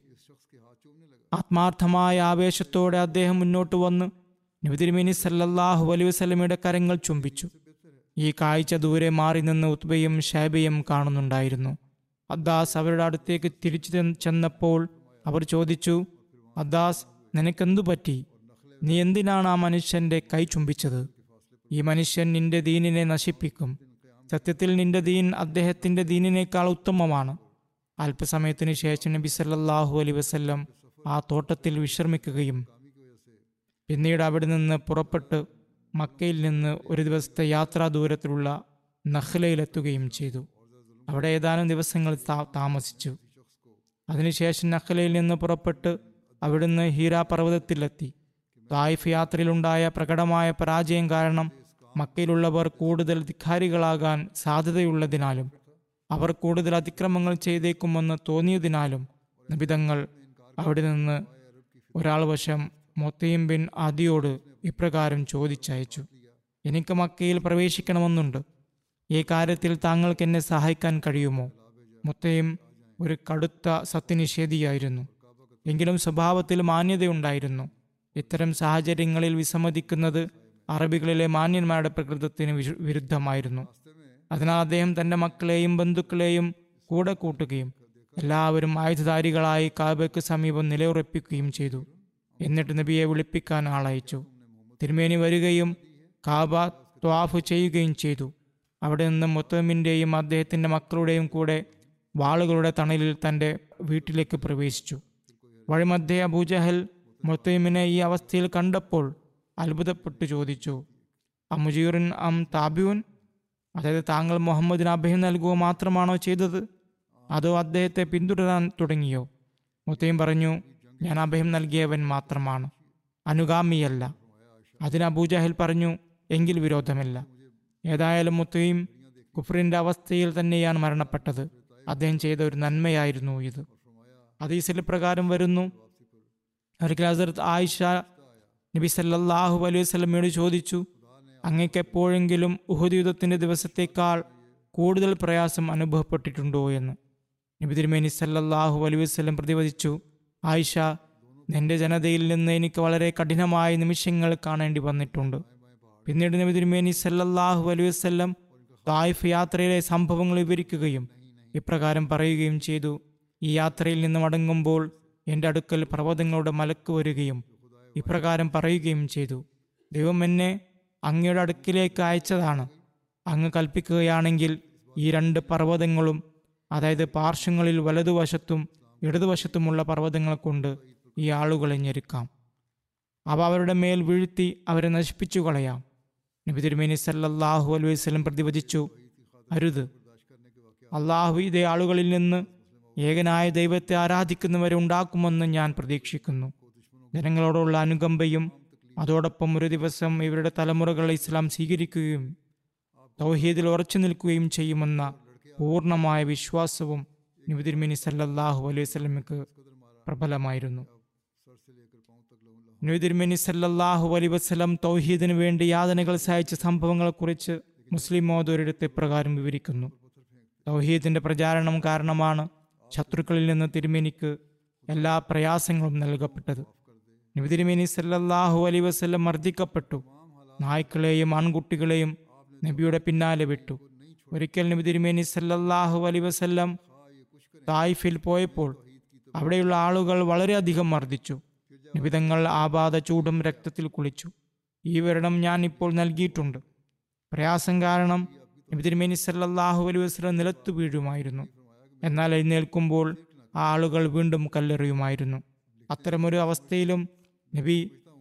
ആത്മാർത്ഥമായ ആവേശത്തോടെ അദ്ദേഹം മുന്നോട്ട് വന്ന് നബി തിരുമേനി സല്ലല്ലാഹു അലൈഹി വസല്ലമയുടെ കരങ്ങൾ ചുംബിച്ചു ഈ കാഴ്ച ദൂരെ മാറി നിന്ന് ഉത്ബയും ഷാബയും കാണുന്നുണ്ടായിരുന്നു അദ്ദാസ് അവരുടെ അടുത്തേക്ക് തിരിച്ചു ചെന്ന് ചെന്നപ്പോൾ അവർ ചോദിച്ചു അദ്ദാസ് നിനക്കെന്തു പറ്റി നീ എന്തിനാണ് ആ മനുഷ്യന്റെ കൈ ചുംബിച്ചത് ഈ മനുഷ്യൻ നിന്റെ ദീനിനെ നശിപ്പിക്കും സത്യത്തിൽ നിന്റെ ദീൻ അദ്ദേഹത്തിന്റെ ദീനിനേക്കാൾ ഉത്തമമാണ് അല്പസമയത്തിന് ശേഷം നബി സല്ലല്ലാഹു അലൈഹി വസല്ലം ആ തോട്ടത്തിൽ വിശ്രമിക്കുകയും പിന്നീട് അവിടെ നിന്ന് പുറപ്പെട്ട് മക്കയിൽ നിന്ന് ഒരു ദിവസത്തെ യാത്രാ ദൂരത്തിലുള്ള നഖ്ലയിലെത്തുകയും ചെയ്തു അവിടെ ഏതാനും ദിവസങ്ങൾ താ- താമസിച്ചു അതിനുശേഷം നഖ്ലയിൽ നിന്ന് പുറപ്പെട്ട് അവിടുന്ന് ഹീര പർവ്വതത്തിലെത്തി തായിഫ് യാത്രയിലുണ്ടായ പ്രകടമായ പരാജയം കാരണം മക്കയിലുള്ളവർ കൂടുതൽ ധിക്കാരികളാകാൻ സാധ്യതയുള്ളതിനാലും അവർ കൂടുതൽ അതിക്രമങ്ങൾ ചെയ്തേക്കുമെന്ന് തോന്നിയതിനാലും നബിതങ്ങൾ അവിടെ നിന്ന് ഒരാൾ വശം മൊത്തീം ബിൻ ആദിയോട് ഇപ്രകാരം ചോദിച്ചയച്ചു എനിക്ക് മക്കയിൽ പ്രവേശിക്കണമെന്നുണ്ട് ഈ കാര്യത്തിൽ താങ്കൾക്ക് എന്നെ സഹായിക്കാൻ കഴിയുമോ മുത്തയും ഒരു കടുത്ത സത്യനിഷേധിയായിരുന്നു എങ്കിലും സ്വഭാവത്തിൽ മാന്യതയുണ്ടായിരുന്നു ഇത്തരം സാഹചര്യങ്ങളിൽ വിസമ്മതിക്കുന്നത് അറബികളിലെ മാന്യന്മാരുടെ പ്രകൃതത്തിന് വിരു- വിരുദ്ധമായിരുന്നു അതിനാൽ അദ്ദേഹം തന്റെ മക്കളെയും ബന്ധുക്കളെയും കൂടെ കൂട്ടുകയും എല്ലാവരും ആയുധധാരികളായി കാബയ്ക്ക് സമീപം നിലയുറപ്പിക്കുകയും ചെയ്തു എന്നിട്ട് നബിയെ വിളിപ്പിക്കാൻ ആളയച്ചു തിരുമേനി വരികയും കാബ ത്വാഫ് ചെയ്യുകയും ചെയ്തു അവിടെ നിന്ന് മുത്തമിൻ്റെയും അദ്ദേഹത്തിൻ്റെ മക്കളുടെയും കൂടെ വാളുകളുടെ തണലിൽ തൻ്റെ വീട്ടിലേക്ക് പ്രവേശിച്ചു വഴിമധ്യേ അബൂജഹൽ മുത്തൈമിനെ ഈ അവസ്ഥയിൽ കണ്ടപ്പോൾ അത്ഭുതപ്പെട്ടു ചോദിച്ചു അമുജീറിൻ അം താബിയുൻ അതായത് താങ്കൾ മുഹമ്മദിന് അഭയം നൽകുക മാത്രമാണോ ചെയ്തത് അതോ അദ്ദേഹത്തെ പിന്തുടരാൻ തുടങ്ങിയോ മുത്തയും പറഞ്ഞു ഞാൻ അഭയം നൽകിയവൻ മാത്രമാണ് അനുഗാമിയല്ല അതിന് അബൂജഹൽ പറഞ്ഞു എങ്കിൽ വിരോധമില്ല ഏതായാലും മുത്തയും കുഫറിന്റെ അവസ്ഥയിൽ തന്നെയാണ് മരണപ്പെട്ടത് അദ്ദേഹം ചെയ്ത ഒരു നന്മയായിരുന്നു ഇത് ഹദീസിൽ പ്രകാരം വരുന്നു ഒരിക്കൽ ഹസരത്ത് ആയിഷ നബി സല്ലല്ലാഹു അലൈഹി വസല്ലമയോട് ചോദിച്ചു അങ്ങക്ക് എപ്പോഴെങ്കിലും ഉഹുദ് യുദ്ധത്തിന്റെ ദിവസത്തേക്കാൾ കൂടുതൽ പ്രയാസം അനുഭവപ്പെട്ടിട്ടുണ്ടോ എന്ന് നബി തിരുമേനി സല്ലല്ലാഹു അലൈഹി വസല്ലം പ്രതിവദിച്ചു ആയിഷ നിന്റെ ജനതയിൽ നിന്ന് എനിക്ക് വളരെ കഠിനമായ നിമിഷങ്ങൾ കാണേണ്ടി വന്നിട്ടുണ്ട് പിന്നീട് നബി തിരുമേനി സല്ലല്ലാഹു അലൈഹി വസല്ലം തായിഫ് യാത്രയിലെ സംഭവങ്ങൾ വിവരിക്കുകയും ഇപ്രകാരം പറയുകയും ചെയ്തു ഈ യാത്രയിൽ നിന്ന് മടങ്ങുമ്പോൾ എൻ്റെ അടുക്കൽ പർവ്വതങ്ങളുടെ മലക്ക് വരികയും ഇപ്രകാരം പറയുകയും ചെയ്തു ദൈവം എന്നെ അങ്ങയുടെ അടുക്കിലേക്ക് അയച്ചതാണ് അങ്ങ് കൽപ്പിക്കുകയാണെങ്കിൽ ഈ രണ്ട് പർവ്വതങ്ങളും അതായത് പാർശ്വങ്ങളിൽ വലതുവശത്തും ഇടതുവശത്തുമുള്ള പർവ്വതങ്ങൾ കൊണ്ട് ഈ ആളുകളെ ഞെരുക്കാം അവ അവരുടെ മേൽ വീഴ്ത്തി അവരെ നശിപ്പിച്ചു കളയാം നബി തിരുമേനി സല്ലല്ലാഹു അലൈഹി വസല്ലം പ്രതിവചിച്ചു അരുത് അള്ളാഹു ഇതേ ആളുകളിൽ നിന്ന് ഏകനായ ദൈവത്തെ ആരാധിക്കുന്നവരെ ഉണ്ടാക്കുമെന്ന് ഞാൻ പ്രതീക്ഷിക്കുന്നു ജനങ്ങളോടുള്ള അനുകമ്പയും അതോടൊപ്പം ഒരു ദിവസം ഇവരുടെ തലമുറകൾ ഇസ്ലാം സ്വീകരിക്കുകയും തൗഹീദിൽ ഉറച്ചു നിൽക്കുകയും ചെയ്യുമെന്ന പൂർണ്ണമായ വിശ്വാസവും നബി തിരുമേനി സല്ലല്ലാഹു അലൈഹി വസല്ലമയ്ക്ക് പ്രബലമായിരുന്നു നബി തിരുമേനി സല്ലല്ലാഹു അലൈഹി വസല്ലം തൗഹീദിന് വേണ്ടി യാതനകൾ സഹായിച്ച സംഭവങ്ങളെക്കുറിച്ച് മുസ്ലിം മോദൊരിടത്ത് ഇപ്രകാരം വിവരിക്കുന്നു തൗഹീദിന്റെ പ്രചാരണം കാരണമാണ് ശത്രുക്കളിൽ നിന്ന് തിരുമേനിക്ക് എല്ലാ പ്രയാസങ്ങളും നൽകപ്പെട്ടത് നബി തിരുമേനി സല്ലല്ലാഹു അലൈഹി വസല്ലം മർദ്ദിക്കപ്പെട്ടു നായ്ക്കളെയും ആൺകുട്ടികളെയും നബിയുടെ പിന്നാലെ വിട്ടു ഒരിക്കൽ നബി തിരുമേനി സല്ലല്ലാഹു അലൈഹി വസല്ലം തായിഫിൽ പോയപ്പോൾ അവിടെയുള്ള ആളുകൾ വളരെയധികം മർദ്ദിച്ചു നിബിതങ്ങൾ ആപാത ചൂടും രക്തത്തിൽ കുളിച്ചു ഈ വിവരണം ഞാൻ ഇപ്പോൾ നൽകിയിട്ടുണ്ട് പ്രയാസം കാരണം നബി തിരുമേനി സല്ലല്ലാഹു അലൈഹി വസല്ലം നിലത്തു വീഴുമായിരുന്നു എന്നാൽ എഴുന്നേൽക്കുമ്പോൾ ആ ആളുകൾ വീണ്ടും കല്ലെറിയുമായിരുന്നു അത്തരമൊരു അവസ്ഥയിലും നബി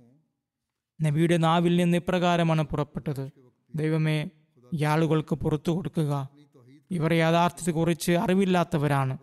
നബിയുടെ നാവിൽ നിന്ന് ഇപ്രകാരമാണ് പുറപ്പെട്ടത് ദൈവമേ ഈ ആളുകൾക്ക് പുറത്തു കൊടുക്കുക ഇവർ യാഥാർത്ഥ്യത്തെക്കുറിച്ച് അറിവില്ലാത്തവരാണ്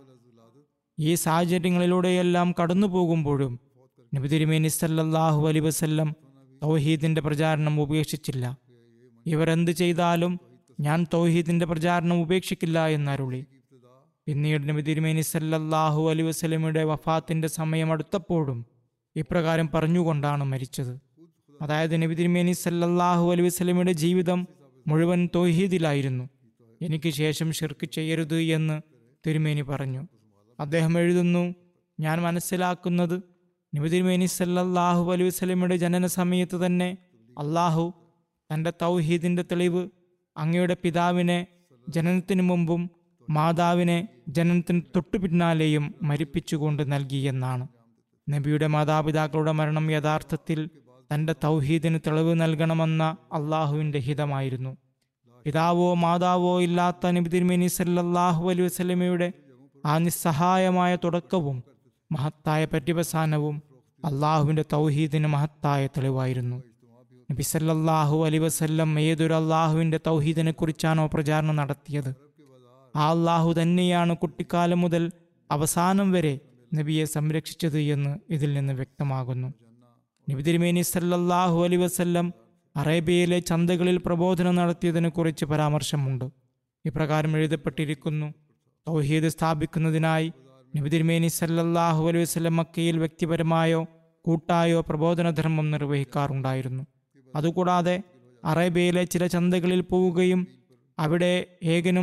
ഈ സാഹചര്യങ്ങളിലൂടെയെല്ലാം കടന്നു പോകുമ്പോഴും നബി തിരുമേനി സല്ലല്ലാഹു അലൈഹി വസല്ലം തൗഹീദിന്റെ പ്രചാരണം ഉപേക്ഷിച്ചില്ല ഇവരെന്ത് ചെയ്താലും ഞാൻ തൗഹീദിന്റെ പ്രചാരണം ഉപേക്ഷിക്കില്ല എന്നരുളി പിന്നീട് നബി തിരുമേനി സല്ലല്ലാഹു അലൈഹി വസല്ലമയുടെ വഫാത്തിന്റെ സമയം അടുത്തപ്പോഴും ഇപ്രകാരം പറഞ്ഞുകൊണ്ടാണ് മരിച്ചത് അതായത് നബി തിരുമേനി സല്ലല്ലാഹു അലൈഹി വസല്ലമയുടെ ജീവിതം മുഴുവൻ തൗഹീദിലായിരുന്നു എനിക്ക് ശേഷം ഷിർക്ക് ചെയ്യരുത് എന്ന് തിരുമേനി പറഞ്ഞു അദ്ദേഹം എഴുതുന്നു ഞാൻ മനസ്സിലാക്കുന്നത് നബി തിരുമേനി സല്ലല്ലാഹു അലൈഹി വസല്ലമയുടെ ജനന സമയത്ത് തന്നെ അള്ളാഹു തൻ്റെ തൗഹീദിന്റെ തെളിവ് അങ്ങയുടെ പിതാവിനെ ജനനത്തിനു മുമ്പും മാതാവിനെ ജനനത്തിന് തൊട്ടു പിന്നാലെയും മരിപ്പിച്ചുകൊണ്ട് നൽകിയെന്നാണ് നബിയുടെ മാതാപിതാക്കളുടെ മരണം യഥാർത്ഥത്തിൽ തൻ്റെ തൗഹീദിന് തെളിവ് നൽകണമെന്ന അള്ളാഹുവിൻ്റെ ഹിതമായിരുന്നു പിതാവോ മാതാവോ ഇല്ലാത്ത നബി തിരുമേനി സല്ലല്ലാഹു അലൈഹി വസല്ലമയുടെ ആ നിസ്സഹായമായ തുടക്കവും മഹത്തായ പര്യവസാനവും അള്ളാഹുവിൻ്റെ തൗഹീദിന് മഹത്തായ തെളിവായിരുന്നു നബി സല്ലല്ലാഹു അലൈഹി വസല്ലം ഏതൊരു അള്ളാഹുവിൻ്റെ തൗഹീദിനെ കുറിച്ചാണോ പ്രചാരണം നടത്തിയത് ആ അള്ളാഹു തന്നെയാണ് കുട്ടിക്കാലം മുതൽ അവസാനം വരെ നബിയെ സംരക്ഷിച്ചത് എന്ന് ഇതിൽ നിന്ന് വ്യക്തമാകുന്നു നബി തിരുമേനി സല്ലല്ലാഹു അലൈഹി വസല്ലം അറേബ്യയിലെ ചന്തകളിൽ പ്രബോധനം നടത്തിയതിനെക്കുറിച്ച് പരാമർശമുണ്ട് ഇപ്രകാരം എഴുതപ്പെട്ടിരിക്കുന്നു തൗഹീദ് സ്ഥാപിക്കുന്നതിനായി നബി തിരുമേനി സല്ലല്ലാഹു അലൈഹി വസല്ലം മക്കയിൽ വ്യക്തിപരമായോ കൂട്ടായോ പ്രബോധനധർമ്മം നിർവഹിക്കാറുണ്ടായിരുന്നു അതുകൂടാതെ അറേബ്യയിലെ ചില ചന്തകളിൽ പോവുകയും അവിടെ ഏകനും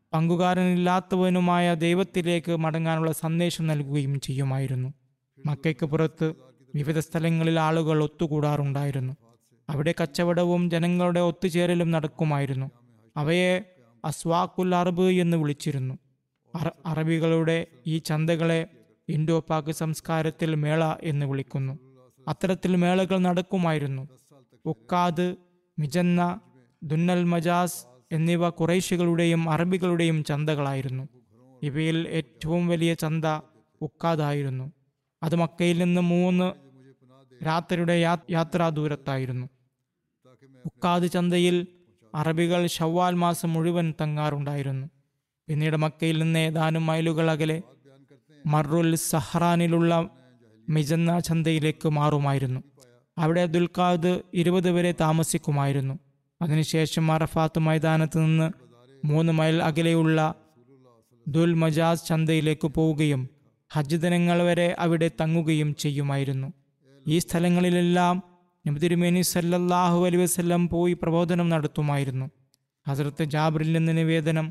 പങ്കുകാരനില്ലാത്തവനുമായ ദൈവത്തിലേക്ക് മടങ്ങാനുള്ള സന്ദേശം നൽകുകയും ചെയ്യുമായിരുന്നു മക്കയ്ക്ക് പുറത്ത് വിവിധ സ്ഥലങ്ങളിൽ ആളുകൾ ഒത്തുകൂടാറുണ്ടായിരുന്നു അവിടെ കച്ചവടവും ജനങ്ങളുടെ ഒത്തുചേരലും നടക്കുമായിരുന്നു അവയെ അസ്വാക്കുൽ അറബ് എന്ന് വിളിച്ചിരുന്നു അറ അറബികളുടെ ഈ ചന്തകളെ ഇൻഡോ പാക് സംസ്കാരത്തിൽ മേള എന്ന് വിളിക്കുന്നു അത്തരത്തിൽ മേളകൾ നടക്കുമായിരുന്നു ഉക്കാദ് മിജന്ന ദുന്നൽ മജാസ് എന്നിവ കുറേശികളുടെയും അറബികളുടെയും ചന്തകളായിരുന്നു ഇവയിൽ ഏറ്റവും വലിയ ചന്ത ഉക്കാദായിരുന്നു അത് മക്കയിൽ നിന്ന് മൂന്ന് രാത്രിയുടെ യാ- യാത്രാ ദൂരത്തായിരുന്നു ഉക്കാദ് ചന്തയിൽ അറബികൾ ഷവ്വാൽ മാസം മുഴുവൻ തങ്ങാറുണ്ടായിരുന്നു പിന്നീട് മക്കയിൽ നിന്ന് ഏതാനും മൈലുകൾ അകലെ മറുൽ സഹ്റാനിലുള്ള മിജന്ന ചന്തയിലേക്ക് മാറുമായിരുന്നു അവിടെ ദുൽഖാദ് ഇരുപത് വരെ താമസിക്കുമായിരുന്നു അതിനുശേഷം അറഫാത്ത് മൈതാനത്ത് നിന്ന് മൂന്ന് മൈൽ അകലെയുള്ള ദുൽ മജാസ് ചന്തയിലേക്ക് പോവുകയും ഹജ്ജ് ദിനങ്ങൾ വരെ അവിടെ തങ്ങുകയും ചെയ്യുമായിരുന്നു ഈ സ്ഥലങ്ങളിലെല്ലാം നബി തിരുമേനി സല്ലല്ലാഹു അലൈഹി വസല്ലം പോയി പ്രബോധനം നടത്തുമായിരുന്നു ഹസ്രത്ത് ജാബറിൽ നിന്ന് നിവേദനം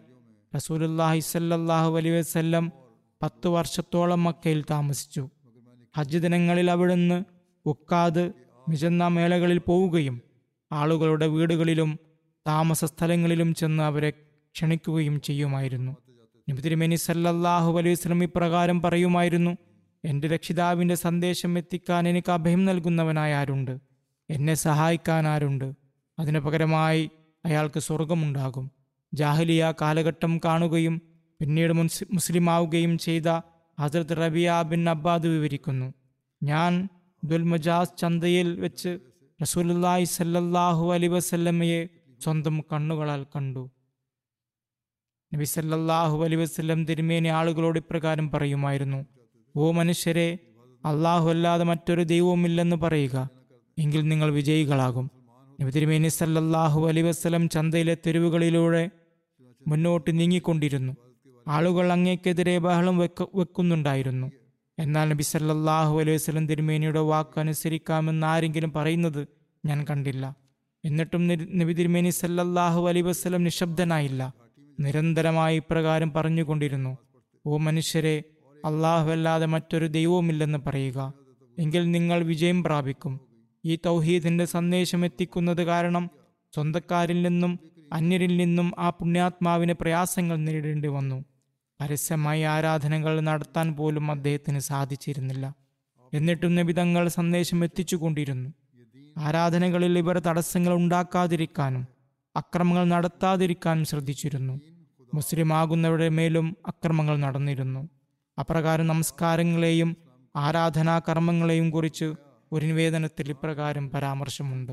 റസൂലുല്ലാഹി സല്ലല്ലാഹു അലൈഹി വസല്ലം പത്തു വർഷത്തോളം മക്കയിൽ താമസിച്ചു ഹജ്ജ് ദിനങ്ങളിൽ അവിടുന്ന് ഉക്കാത് മിജന്ന മേളകളിൽ പോവുകയും ആളുകളുടെ വീടുകളിലും താമസ സ്ഥലങ്ങളിലും ചെന്ന് അവരെ ക്ഷണിക്കുകയും ചെയ്യുമായിരുന്നു നബി തിരുമേനി സല്ലല്ലാഹു അലൈഹി വസല്ലം ഇപ്രകാരം പറയുമായിരുന്നു എൻ്റെ രക്ഷിതാവിൻ്റെ സന്ദേശം എത്തിക്കാൻ എനിക്ക് അഭയം നൽകുന്നവനായ ആരുണ്ട് എന്നെ സഹായിക്കാൻ ആരുണ്ട് അതിനു പകരമായി അയാൾക്ക് സ്വർഗമുണ്ടാകും ജാഹലിയ കാലഘട്ടം കാണുകയും പിന്നീട് മുൻസ് മുസ്ലിമാവുകയും ചെയ്ത ഹസരത്ത് റബിയ ബിൻ അബ്ബാദ് വിവരിക്കുന്നു ഞാൻ ദുൽമജാസ് ചന്തയിൽ വെച്ച് റസൂലുല്ലാഹി സല്ലല്ലാഹു അലൈഹി വസല്ലമയെ സ്വന്തം കണ്ണുകളാൽ കണ്ടു നബി സല്ലല്ലാഹു അലൈഹി വസല്ലം തിരുമേനി ആളുകളോട് ഇപ്രകാരം പറയുമായിരുന്നു ഓ മനുഷ്യരെ അള്ളാഹു അല്ലാതെ മറ്റൊരു ദൈവവുമില്ലെന്ന് പറയുക എങ്കിൽ നിങ്ങൾ വിജയികളാകും നബി തിരുമേനി സല്ലല്ലാഹു അലൈഹി വസല്ലം ചന്തയിലെ തെരുവുകളിലൂടെ മുന്നോട്ട് നീങ്ങിക്കൊണ്ടിരുന്നു ആളുകൾ അങ്ങേക്കെതിരെ ബഹളം വെക്ക വെക്കുന്നുണ്ടായിരുന്നു എന്നാൽ നബി സല്ലല്ലാഹു അലൈഹി വസല്ലം തിരുമേനിയുടെ വാക്ക് അനുസരിക്കാമെന്ന് ആരെങ്കിലും പറയുന്നത് ഞാൻ കണ്ടില്ല എന്നിട്ടും നി- നബി തിരുമേനി സല്ലല്ലാഹു അലൈഹി വസല്ലം നിശബ്ദനായില്ല നിരന്തരമായി ഇപ്രകാരം പറഞ്ഞുകൊണ്ടിരുന്നു ഓ മനുഷ്യരെ അള്ളാഹു അല്ലാതെ മറ്റൊരു ദൈവവുമില്ലെന്ന് പറയുക എങ്കിൽ നിങ്ങൾ വിജയം പ്രാപിക്കും ഈ തൗഹീദിന്റെ സന്ദേശം എത്തിക്കുന്നത് കാരണം സ്വന്തക്കാരിൽ നിന്നും അന്യരിൽ നിന്നും ആ പുണ്യാത്മാവിന് പ്രയാസങ്ങൾ നേരിടേണ്ടി വന്നു പരസ്യമായി ആരാധനകൾ നടത്താൻ പോലും അദ്ദേഹത്തിന് സാധിച്ചിരുന്നില്ല എന്നിട്ടും നബി തങ്ങൾ സന്ദേശം എത്തിച്ചുകൊണ്ടിരുന്നു ആരാധനകളിൽ ഇവർ തടസ്സങ്ങൾ ഉണ്ടാക്കാതിരിക്കാനും അക്രമങ്ങൾ നടത്താതിരിക്കാനും ശ്രദ്ധിച്ചിരുന്നു മുസ്ലിം ആകുന്നവരുടെ മേലും അക്രമങ്ങൾ നടന്നിരുന്നു അപ്രകാരം നമസ്കാരങ്ങളെയും ആരാധനാ കർമ്മങ്ങളെയും കുറിച്ച് ഒരു നിവേദനത്തിൽ ഇപ്രകാരം പരാമർശമുണ്ട്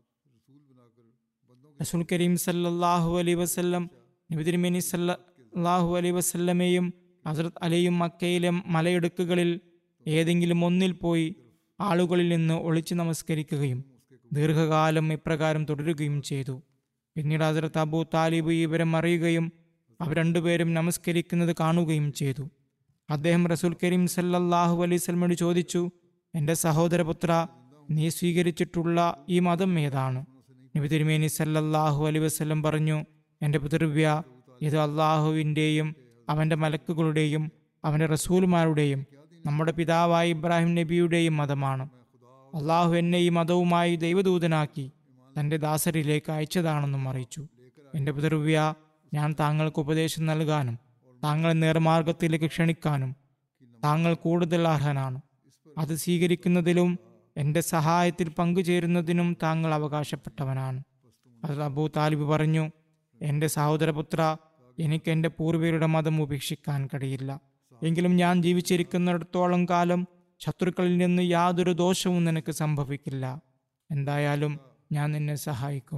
റസൂൽ കരീം സല്ലല്ലാഹു അലൈഹി വസല്ലം നബി തിരുമേനി സല്ലല്ലാഹു അലൈഹി വസല്ലമയും ഹസ്രത്ത് അലിയും മക്കയിലെ മലയിടുക്കുകളിൽ ഏതെങ്കിലും ഒന്നിൽ പോയി ആളുകളിൽ നിന്ന് ഒളിച്ചു നമസ്കരിക്കുകയും ദീർഘകാലം ഇപ്രകാരം തുടരുകയും ചെയ്തു പിന്നീട് ഹസ്രത്ത് അബൂ താലിബ് ഈ വിവരം അറിയുകയും അവർ രണ്ടുപേരും നമസ്കരിക്കുന്നത് കാണുകയും ചെയ്തു അദ്ദേഹം റസൂൽ കരീം സല്ലല്ലാഹു അലൈഹി വസല്ലമയോട് ചോദിച്ചു എൻ്റെ സഹോദരപുത്ര നീ സ്വീകരിച്ചിട്ടുള്ള ഈ മതം ഏതാണ് നബി തിരുമേനി സല്ലല്ലാഹു അലൈഹി വസല്ലം പറഞ്ഞു എൻ്റെ പിതൃവ്യ ഇത് അള്ളാഹുവിൻ്റെയും അവൻ്റെ മലക്കുകളുടെയും അവൻ്റെ റസൂൽമാരുടെയും നമ്മുടെ പിതാവായ ഇബ്രാഹിം നബിയുടെയും മതമാണ് അള്ളാഹു എന്നെ ഈ മതവുമായി ദൈവദൂതനാക്കി തൻ്റെ ദാസരിലേക്ക് അയച്ചതാണെന്നും അറിയിച്ചു എൻ്റെ പിതൃവ്യ ഞാൻ താങ്കൾക്ക് ഉപദേശം നൽകാനും താങ്കളെ നേർമാർഗത്തിലേക്ക് ക്ഷണിക്കാനും താങ്കൾ കൂടുതൽ അർഹനാണ് അത് സ്വീകരിക്കുന്നതിലും എൻ്റെ സഹായത്തിൽ പങ്കുചേരുന്നതിനും താങ്കൾ അവകാശപ്പെട്ടവനാണ് അത് അബൂ താലിബ് പറഞ്ഞു എൻ്റെ സഹോദരപുത്ര എനിക്ക് എൻ്റെ പൂർവികരുടെ മതം ഉപേക്ഷിക്കാൻ കഴിയില്ല എങ്കിലും ഞാൻ ജീവിച്ചിരിക്കുന്നിടത്തോളം കാലം ശത്രുക്കളിൽ നിന്ന് യാതൊരു ദോഷവും നിനക്ക് സംഭവിക്കില്ല എന്തായാലും ഞാൻ നിന്നെ സഹായിക്കും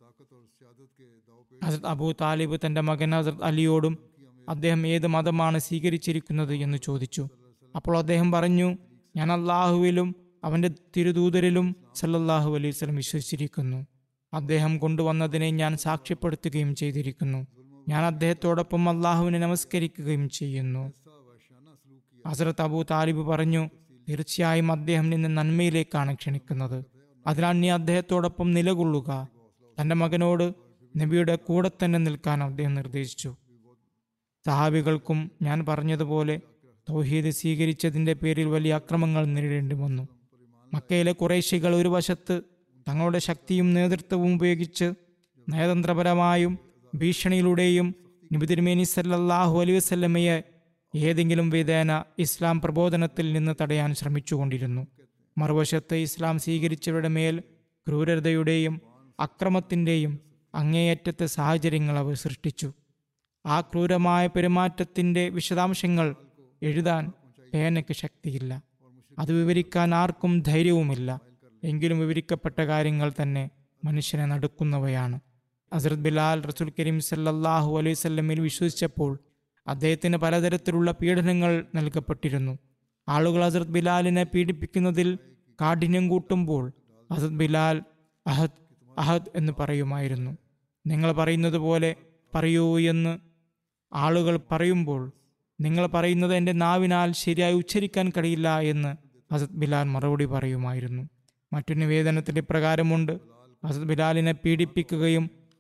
ഹസരത് അബൂ താലിബ് തന്റെ മകൻ ഹസരത് അലിയോടും അദ്ദേഹം ഏത് മതമാണ് സ്വീകരിച്ചിരിക്കുന്നത് എന്ന് ചോദിച്ചു അപ്പോൾ അദ്ദേഹം പറഞ്ഞു ഞാൻ അള്ളാഹുവിലും അവന്റെ തിരുദൂതരിലും സല്ലല്ലാഹു അലൈഹി വസല്ലം വിശ്വസിച്ചിരിക്കുന്നു അദ്ദേഹം കൊണ്ടുവന്നതിനെ ഞാൻ സാക്ഷ്യപ്പെടുത്തുകയും ചെയ്തിരിക്കുന്നു ഞാൻ അദ്ദേഹത്തോടൊപ്പം അള്ളാഹുവിനെ നമസ്കരിക്കുകയും ചെയ്യുന്നു ഹസരത്ത് അബൂ താലിബ് പറഞ്ഞു തീർച്ചയായും അദ്ദേഹം നിന്നെ നന്മയിലേക്കാണ് ക്ഷണിക്കുന്നത് അതിനാൽ നീ അദ്ദേഹത്തോടൊപ്പം നിലകൊള്ളുക തന്റെ മകനോട് നബിയുടെ കൂടെ തന്നെ നിൽക്കാൻ അദ്ദേഹം നിർദ്ദേശിച്ചു സഹാബികൾക്കും ഞാൻ പറഞ്ഞതുപോലെ തൗഹീദ് സ്വീകരിച്ചതിന്റെ പേരിൽ വലിയ അക്രമങ്ങൾ നേരിടേണ്ടി വന്നു മക്കയിലെ കുറേശികൾ ഒരു വശത്ത് തങ്ങളുടെ ശക്തിയും നേതൃത്വവും ഉപയോഗിച്ച് നയതന്ത്രപരമായും ഭീഷണിയിലൂടെയും നബി തിരുമേനി സല്ലല്ലാഹു അലൈഹി വസല്ലമയെ ഏതെങ്കിലും വിധേന ഇസ്ലാം പ്രബോധനത്തിൽ നിന്ന് തടയാൻ ശ്രമിച്ചുകൊണ്ടിരുന്നു മറുവശത്ത് ഇസ്ലാം സ്വീകരിച്ചവരുടെ മേൽ ക്രൂരതയുടെയും അക്രമത്തിൻ്റെയും അങ്ങേയറ്റത്തെ സാഹചര്യങ്ങൾ അവർ സൃഷ്ടിച്ചു ആ ക്രൂരമായ പെരുമാറ്റത്തിൻ്റെ വിശദാംശങ്ങൾ എഴുതാൻ പേനയ്ക്ക് ശക്തിയില്ല അത് വിവരിക്കാൻ ആർക്കും ധൈര്യവുമില്ല എങ്കിലും വിവരിക്കപ്പെട്ട കാര്യങ്ങൾ തന്നെ മനുഷ്യനെ നടുക്കുന്നവയാണ് ഹസ്രത് ബിലാൽ റസൂൽ കരീം സല്ലല്ലാഹു അലൈഹി സ്വല്ലമിൽ വിശ്വസിച്ചപ്പോൾ അദ്ദേഹത്തിന് പലതരത്തിലുള്ള പീഡനങ്ങൾ നൽകപ്പെട്ടിരുന്നു ആളുകൾ ഹസ്രത് ബിലാലിനെ പീഡിപ്പിക്കുന്നതിൽ കാഠിന്യം കൂട്ടുമ്പോൾ ഹസ്രത് ബിലാൽ അഹദ് അഹദ് എന്ന് പറയുമായിരുന്നു നിങ്ങൾ പറയുന്നത് പോലെ പറയൂ എന്ന് ആളുകൾ പറയുമ്പോൾ നിങ്ങൾ പറയുന്നത് എൻ്റെ നാവിനാൽ ശരിയായി ഉച്ചരിക്കാൻ കഴിയില്ല എന്ന് ഹസത് ബിലാൽ മറുപടി പറയുമായിരുന്നു മറ്റു നിവേദനത്തിൽ ഇപ്രകാരമുണ്ട് ഹസത് ബിലാലിനെ പീഡിപ്പിക്കുകയും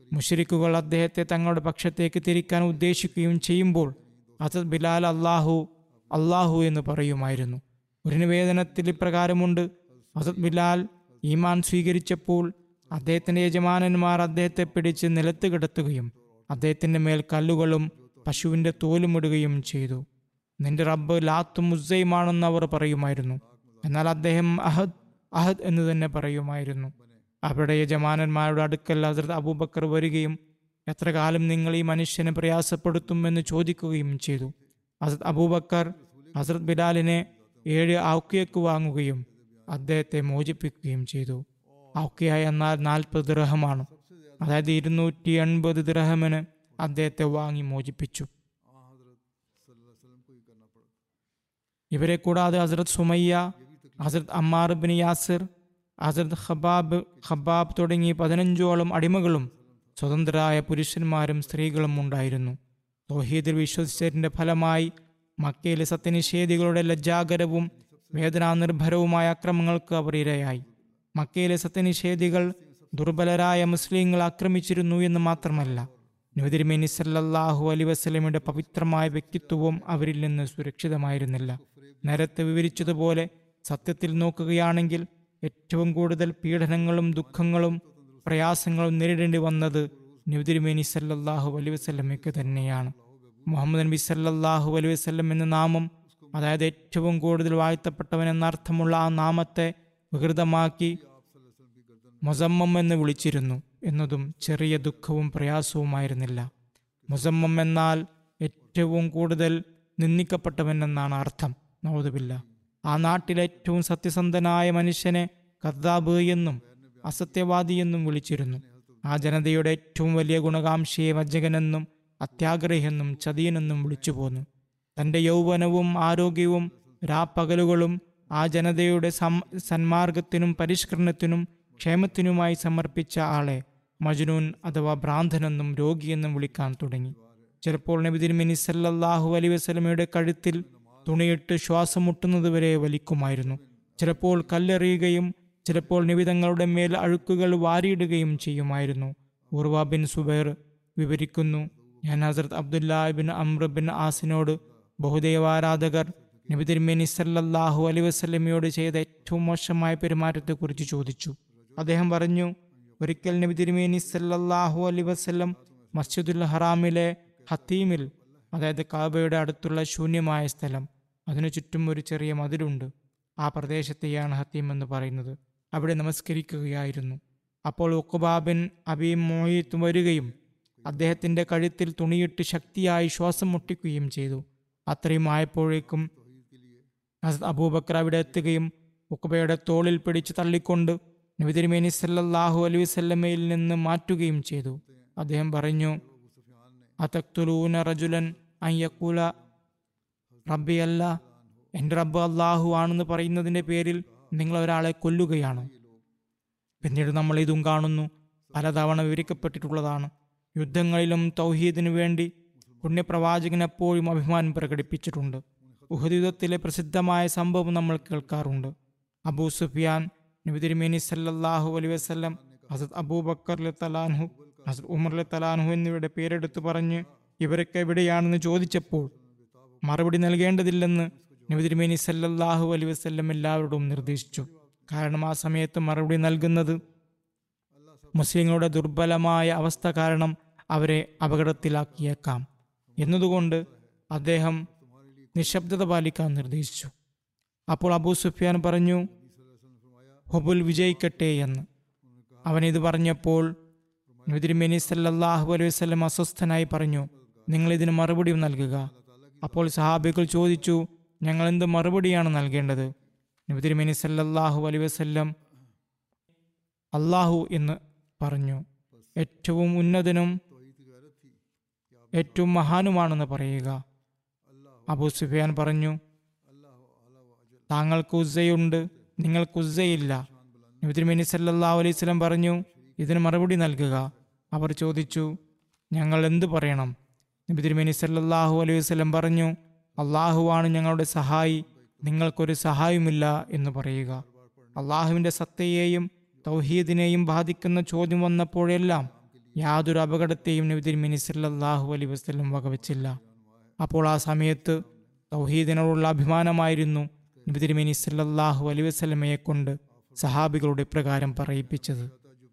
മുഷരിക്കുകൾ അദ്ദേഹത്തെ തങ്ങളുടെ പക്ഷത്തേക്ക് തിരിക്കാൻ ഉദ്ദേശിക്കുകയും ചെയ്യുമ്പോൾ ഹസരത് ബിലാൽ അള്ളാഹു അള്ളാഹു എന്ന് പറയുമായിരുന്നു ഒരു നിവേദനത്തിൽ ഇപ്രകാരമുണ്ട് ഹസരത് ബിലാൽ ഈമാൻ സ്വീകരിച്ചപ്പോൾ അദ്ദേഹത്തിന്റെ യജമാനന്മാർ അദ്ദേഹത്തെ പിടിച്ച് നിലത്ത് കിടത്തുകയും അദ്ദേഹത്തിന്റെ മേൽ കല്ലുകളും പശുവിന്റെ തോലും ഇടുകയും ചെയ്തു നിന്റെ റബ്ബ് ലാത്തും മുസ്സയുമാണെന്ന് അവർ പറയുമായിരുന്നു എന്നാൽ അദ്ദേഹം അഹദ് അഹദ് എന്ന് തന്നെ പറയുമായിരുന്നു അവരുടെ യജമാനന്മാരുടെ അടുക്കൽ ഹസരത് അബൂബക്കർ വരികയും എത്ര കാലം നിങ്ങൾ ഈ മനുഷ്യനെ പ്രയാസപ്പെടുത്തും എന്ന് ചോദിക്കുകയും ചെയ്തു ഹസരത് അബൂബക്കർ ഹസരത് ബിലാലിനെ ഏഴ് ഔക്കിയക്ക് വാങ്ങുകയും അദ്ദേഹത്തെ മോചിപ്പിക്കുകയും ചെയ്തു ഔക്കിയ എന്നാൽ നാൽപ്പത് ദിർഹമാണ് അതായത് ഇരുന്നൂറ്റി എൺപത് ദിർഹമിന് അദ്ദേഹത്തെ വാങ്ങി മോചിപ്പിച്ചു ഇവരെ കൂടാതെ ഹസരത് സുമയ്യ ഹസരത് അമ്മാർ ബിൻ യാസിർ ഹസരത് ഖബാബ് ഖബാബ് തുടങ്ങി പതിനഞ്ചോളം അടിമകളും സ്വതന്ത്രരായ പുരുഷന്മാരും സ്ത്രീകളും ഉണ്ടായിരുന്നു തൗഹീദിൽ വിശ്വസിച്ചതിന്റെ ഫലമായി മക്കയിലെ സത്യനിഷേധികളുടെ ലജ്ജാകരവും വേദനാനിർഭരവുമായ അക്രമങ്ങൾക്ക് അവർ ഇരയായി മക്കയിലെ സത്യനിഷേധികൾ ദുർബലരായ മുസ്ലിങ്ങൾ ആക്രമിച്ചിരുന്നു എന്ന് മാത്രമല്ല നബിതിരുമേനി സല്ലല്ലാഹു അലി വസ്ലമിയുടെ പവിത്രമായ വ്യക്തിത്വവും അവരിൽ നിന്ന് സുരക്ഷിതമായിരുന്നില്ല നേരത്തെ വിവരിച്ചതുപോലെ സത്യത്തിൽ നോക്കുകയാണെങ്കിൽ ഏറ്റവും കൂടുതൽ പീഡനങ്ങളും ദുഃഖങ്ങളും പ്രയാസങ്ങളും നേരിടേണ്ടി വന്നത് നബിതിരുമേനി സല്ലല്ലാഹു അലി വസ്ലമയ്ക്ക് തന്നെയാണ് മുഹമ്മദ് നബി സല്ലല്ലാഹു അലൈഹി വസല്ലം എന്ന നാമം അതായത് ഏറ്റവും കൂടുതൽ വാഴ്ത്തപ്പെട്ടവൻ എന്നർത്ഥമുള്ള ആ നാമത്തെ വികൃതമാക്കി മുസമ്മം എന്ന് വിളിച്ചിരുന്നു എന്നതും ചെറിയ ദുഃഖവും പ്രയാസവുമായിരുന്നില്ല മുസമ്മം എന്നാൽ ഏറ്റവും കൂടുതൽ നിന്ദിക്കപ്പെട്ടവൻ എന്നാണ് അർത്ഥം നവതുമില്ല ആ നാട്ടിലെ ഏറ്റവും സത്യസന്ധനായ മനുഷ്യനെ കദ്ദാബ് എന്നും അസത്യവാദി എന്നും വിളിച്ചിരുന്നു ആ ജനതയുടെ ഏറ്റവും വലിയ ഗുണകാംക്ഷയെ വഞ്ചകനെന്നും അത്യാഗ്രഹിയെന്നും ചതിയനെന്നും വിളിച്ചു പോന്നു തന്റെ യൗവനവും ആരോഗ്യവും രാപ്പകലുകളും ആ ജനതയുടെ സം സന്മാർഗത്തിനും പരിഷ്കരണത്തിനും ക്ഷേമത്തിനുമായി സമർപ്പിച്ച ആളെ മജ്നൂൻ അഥവാ ഭ്രാന്തനെന്നും രോഗിയെന്നും വിളിക്കാൻ തുടങ്ങി ചിലപ്പോൾ നബി തിരുമേനി സല്ലല്ലാഹു അലൈ വസല്ലമയുടെ കഴുത്തിൽ തുണിയിട്ട് ശ്വാസം മുട്ടുന്നതുവരെ വലിക്കുമായിരുന്നു ചിലപ്പോൾ കല്ലെറിയുകയും ചിലപ്പോൾ നിബിതങ്ങളുടെ മേൽ അഴുക്കുകൾ വാരിയിടുകയും ചെയ്യുമായിരുന്നു ഉർവ ബിൻ സുബൈർ വിവരിക്കുന്നു ഞാൻ ഹസരത് അബ്ദുല്ലാ ബിൻ അമ്ര ബിൻ ആസിനോട് ബഹുദൈവാരാധകർ നബി തിരുമേനി സല്ലല്ലാഹു അലൈ വസല്ലമയോട് ചെയ്ത ഏറ്റവും മോശമായ പെരുമാറ്റത്തെക്കുറിച്ച് ചോദിച്ചു അദ്ദേഹം പറഞ്ഞു ഒരിക്കൽ നബി തിരുമേനി സല്ലല്ലാഹു അലൈ വസല്ലം മസ്ജിദുൽ ഹറാമിലെ ഹത്തീമിൽ അതായത് കാബയുടെ അടുത്തുള്ള ശൂന്യമായ സ്ഥലം അതിനു ചുറ്റും ഒരു ചെറിയ മതിലുണ്ട് ആ പ്രദേശത്തെയാണ് ഹത്തീം എന്ന് പറയുന്നത് അവിടെ നമസ്കരിക്കുകയായിരുന്നു അപ്പോൾ ഉക്കുബാബിൻ അബീം മോയിത്ത് വരികയും അദ്ദേഹത്തിന്റെ കഴുത്തിൽ തുണിയിട്ട് ശക്തിയായി ശ്വാസം മുട്ടിക്കുകയും ചെയ്തു അത്രയും ആയപ്പോഴേക്കും ഹസരത് അബൂബക്കർ അവിടെ എത്തുകയും ഉക്കുബയുടെ തോളിൽ പിടിച്ച് തള്ളിക്കൊണ്ട് നബി തിരുമേനി സല്ലല്ലാഹു അലൈഹി വസല്ലമയിൽ നിന്ന് മാറ്റുകയും ചെയ്തു അദ്ദേഹം പറഞ്ഞു അതക്തുലൂന റജുലൻ അയ്യക്കൂല റബ്ബി അല്ല എൻ്റെ റബ്ബ് അള്ളാഹു ആണെന്ന് പറയുന്നതിൻ്റെ പേരിൽ നിങ്ങൾ ഒരാളെ കൊല്ലുകയാണ് പിന്നീട് നമ്മൾ ഇതും കാണുന്നു പലതവണ വിവരിക്കപ്പെട്ടിട്ടുള്ളതാണ് യുദ്ധങ്ങളിലും തൗഹീദിനു വേണ്ടി പുണ്യപ്രവാചകൻ എപ്പോഴും അഭിമാനം പ്രകടിപ്പിച്ചിട്ടുണ്ട് ഉഹദ് യുദ്ധത്തിലെ പ്രസിദ്ധമായ സംഭവം നമ്മൾ കേൾക്കാറുണ്ട് അബൂ സുഫിയാൻ നബി തിരുമേനി സല്ലല്ലാഹു അലൈഹി വസല്ലം ഹസരത് അബൂബക്കർ തലാൻഹു ഹസരത് ഉമർ തലാൻഹു എന്നിവരുടെ പേരെടുത്തു പറഞ്ഞ് ഇവരൊക്കെ എവിടെയാണെന്ന് ചോദിച്ചപ്പോൾ മറുപടി നൽകേണ്ടതില്ലെന്ന് നബി തിരുമേനി സല്ലല്ലാഹു അലൈഹി വസല്ലം എല്ലാവരോടും നിർദ്ദേശിച്ചു കാരണം ആ സമയത്ത് മറുപടി നൽകുന്നത് മുസ്ലിങ്ങളുടെ ദുർബലമായ അവസ്ഥ കാരണം അവരെ അപകടത്തിലാക്കിയേക്കാം എന്നതുകൊണ്ട് അദ്ദേഹം നിശബ്ദത പാലിക്കാൻ നിർദ്ദേശിച്ചു അപ്പോൾ അബൂ സുഫിയാൻ പറഞ്ഞു ഹുബുൽ വിജയിക്കട്ടെ എന്ന് അവൻ ഇത് പറഞ്ഞപ്പോൾ നബിതിരുമേനി സല്ലല്ലാഹു അലൈഹി വസല്ലം അസ്വസ്ഥനായി പറഞ്ഞു നിങ്ങൾ ഇതിന് മറുപടി നൽകുക അപ്പോൾ സഹാബികൾ ചോദിച്ചു ഞങ്ങൾ എന്ത് മറുപടിയാണ് നൽകേണ്ടത് നബിതിരുമേനി സല്ലല്ലാഹു അലൈഹി വസല്ലം അള്ളാഹു എന്ന് പറഞ്ഞു ഏറ്റവും ഉന്നതനും ഏറ്റവും മഹാനുമാണെന്ന് പറയുക അബൂ സുഫിയാൻ പറഞ്ഞു താങ്കൾക്ക് ഉസ്സയുണ്ട് നിങ്ങൾക്ക് ഉസ്സയില്ല നബിതിരുമേനി സല്ലല്ലാഹു അലൈഹി വസല്ലം പറഞ്ഞു ഇതിന് മറുപടി നൽകുക അവർ ചോദിച്ചു ഞങ്ങൾ എന്തു പറയണം നബിതിരുമേനി സല്ലല്ലാഹു അലൈഹി വസല്ലം പറഞ്ഞു അള്ളാഹുവാണ് ഞങ്ങളുടെ സഹായി നിങ്ങൾക്കൊരു സഹായമില്ല എന്ന് പറയുക അള്ളാഹുവിൻ്റെ സത്തയെയും തൗഹീദിനെയും ബാധിക്കുന്ന ചോദ്യം വന്നപ്പോഴെല്ലാം യാതൊരു അപകടത്തെയും നബി തിരുമേനി സല്ലല്ലാഹു അലൈഹി വസല്ലം വകവച്ചില്ല അപ്പോൾ ആ സമയത്ത് തൗഹീദിനോടുള്ള അഭിമാനമായിരുന്നു നബി തിരുമേനി സല്ലല്ലാഹു അലൈഹി വസല്ലമയെ കൊണ്ട് സഹാബികളുടെ പ്രകാരം പറയിപ്പിച്ചത്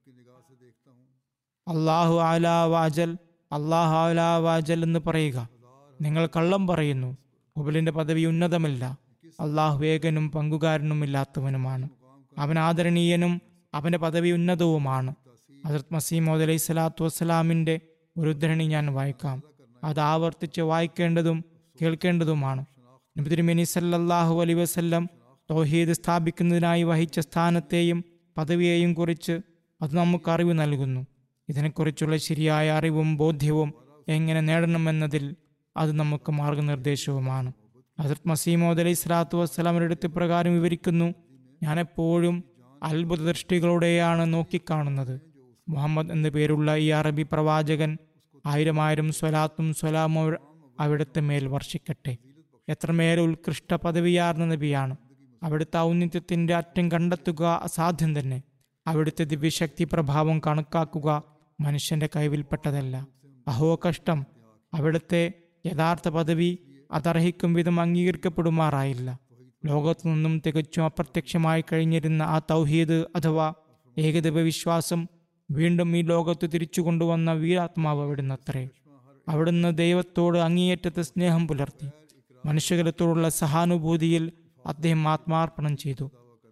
അള്ളാഹു ആലാ വാജൽ അള്ളാഹു ആലാ വാജൽ എന്ന് പറയുക നിങ്ങൾ കള്ളം പറയുന്നു ഹുബലിന്റെ പദവി ഉന്നതമല്ല അള്ളാഹു ഏകനും പങ്കുകാരനുമില്ലാത്തവനുമാണ് അവൻ ആദരണീയനും അവന്റെ പദവി ഉന്നതവുമാണ് ഹസരത് മസീമോദ് അലൈഹി സ്വലാത്തു വസ്സലാമിന്റെ ഒരു ഉദ്ധരണി ഞാൻ വായിക്കാം അത് ആവർത്തിച്ച് വായിക്കേണ്ടതും കേൾക്കേണ്ടതുമാണ് നബി തിരുമേനി സല്ലല്ലാഹു അലൈഹി വസല്ലം തൗഹീദ് സ്ഥാപിക്കുന്നതിനായി വഹിച്ച സ്ഥാനത്തെയും പദവിയെയും കുറിച്ച് അത് നമുക്ക് അറിവ് നൽകുന്നു ഇതിനെക്കുറിച്ചുള്ള ശരിയായ അറിവും ബോധ്യവും എങ്ങനെ നേടണമെന്നതിൽ അത് നമുക്ക് മാർഗനിർദ്ദേശവുമാണ് ഹസരത് മസീമോദ് അലൈഹി സ്വലാത്തു വസ്സലാമിന്റെ അടുത്ത് പ്രകാരം വിവരിക്കുന്നു ഞാൻ എപ്പോഴും അത്ഭുത ദൃഷ്ടികളോടെയാണ് നോക്കിക്കാണുന്നത് മുഹമ്മദ് എന്നു പേരുള്ള ഈ അറബി പ്രവാചകൻ ആയിരം ആയിരം സ്വലാത്തും സ്വലാമോ അവിടുത്തെ മേൽ വർഷിക്കട്ടെ എത്രമേൽ ഉത്കൃഷ്ട പദവിയാർന്ന നബിയാണ് അവിടുത്തെ ഔന്നിത്യത്തിന്റെ അറ്റം കണ്ടെത്തുക അസാധ്യം തന്നെ അവിടുത്തെ ദിവ്യശക്തി പ്രഭാവം കണക്കാക്കുക മനുഷ്യന്റെ കൈവിൽപ്പെട്ടതല്ല അഹോ കഷ്ടം അവിടുത്തെ യഥാർത്ഥ പദവി അതർഹിക്കും വിധം അംഗീകരിക്കപ്പെടുമാറായില്ല ലോകത്തു നിന്നും തികച്ചും അപ്രത്യക്ഷമായി കഴിഞ്ഞിരുന്ന ആ തൗഹീദ് അഥവാ ഏകദൈവ വിശ്വാസം വീണ്ടും ഈ ലോകത്ത് തിരിച്ചു കൊണ്ടുവന്ന വീരാത്മാവ് അവിടുന്ന് അത്രേ അവിടുന്ന് ദൈവത്തോട് അങ്ങേയറ്റത്തെ സ്നേഹം പുലർത്തി മനുഷ്യകുലത്തോടുള്ള സഹാനുഭൂതിയിൽ അദ്ദേഹം ആത്മാർപ്പണം ചെയ്തു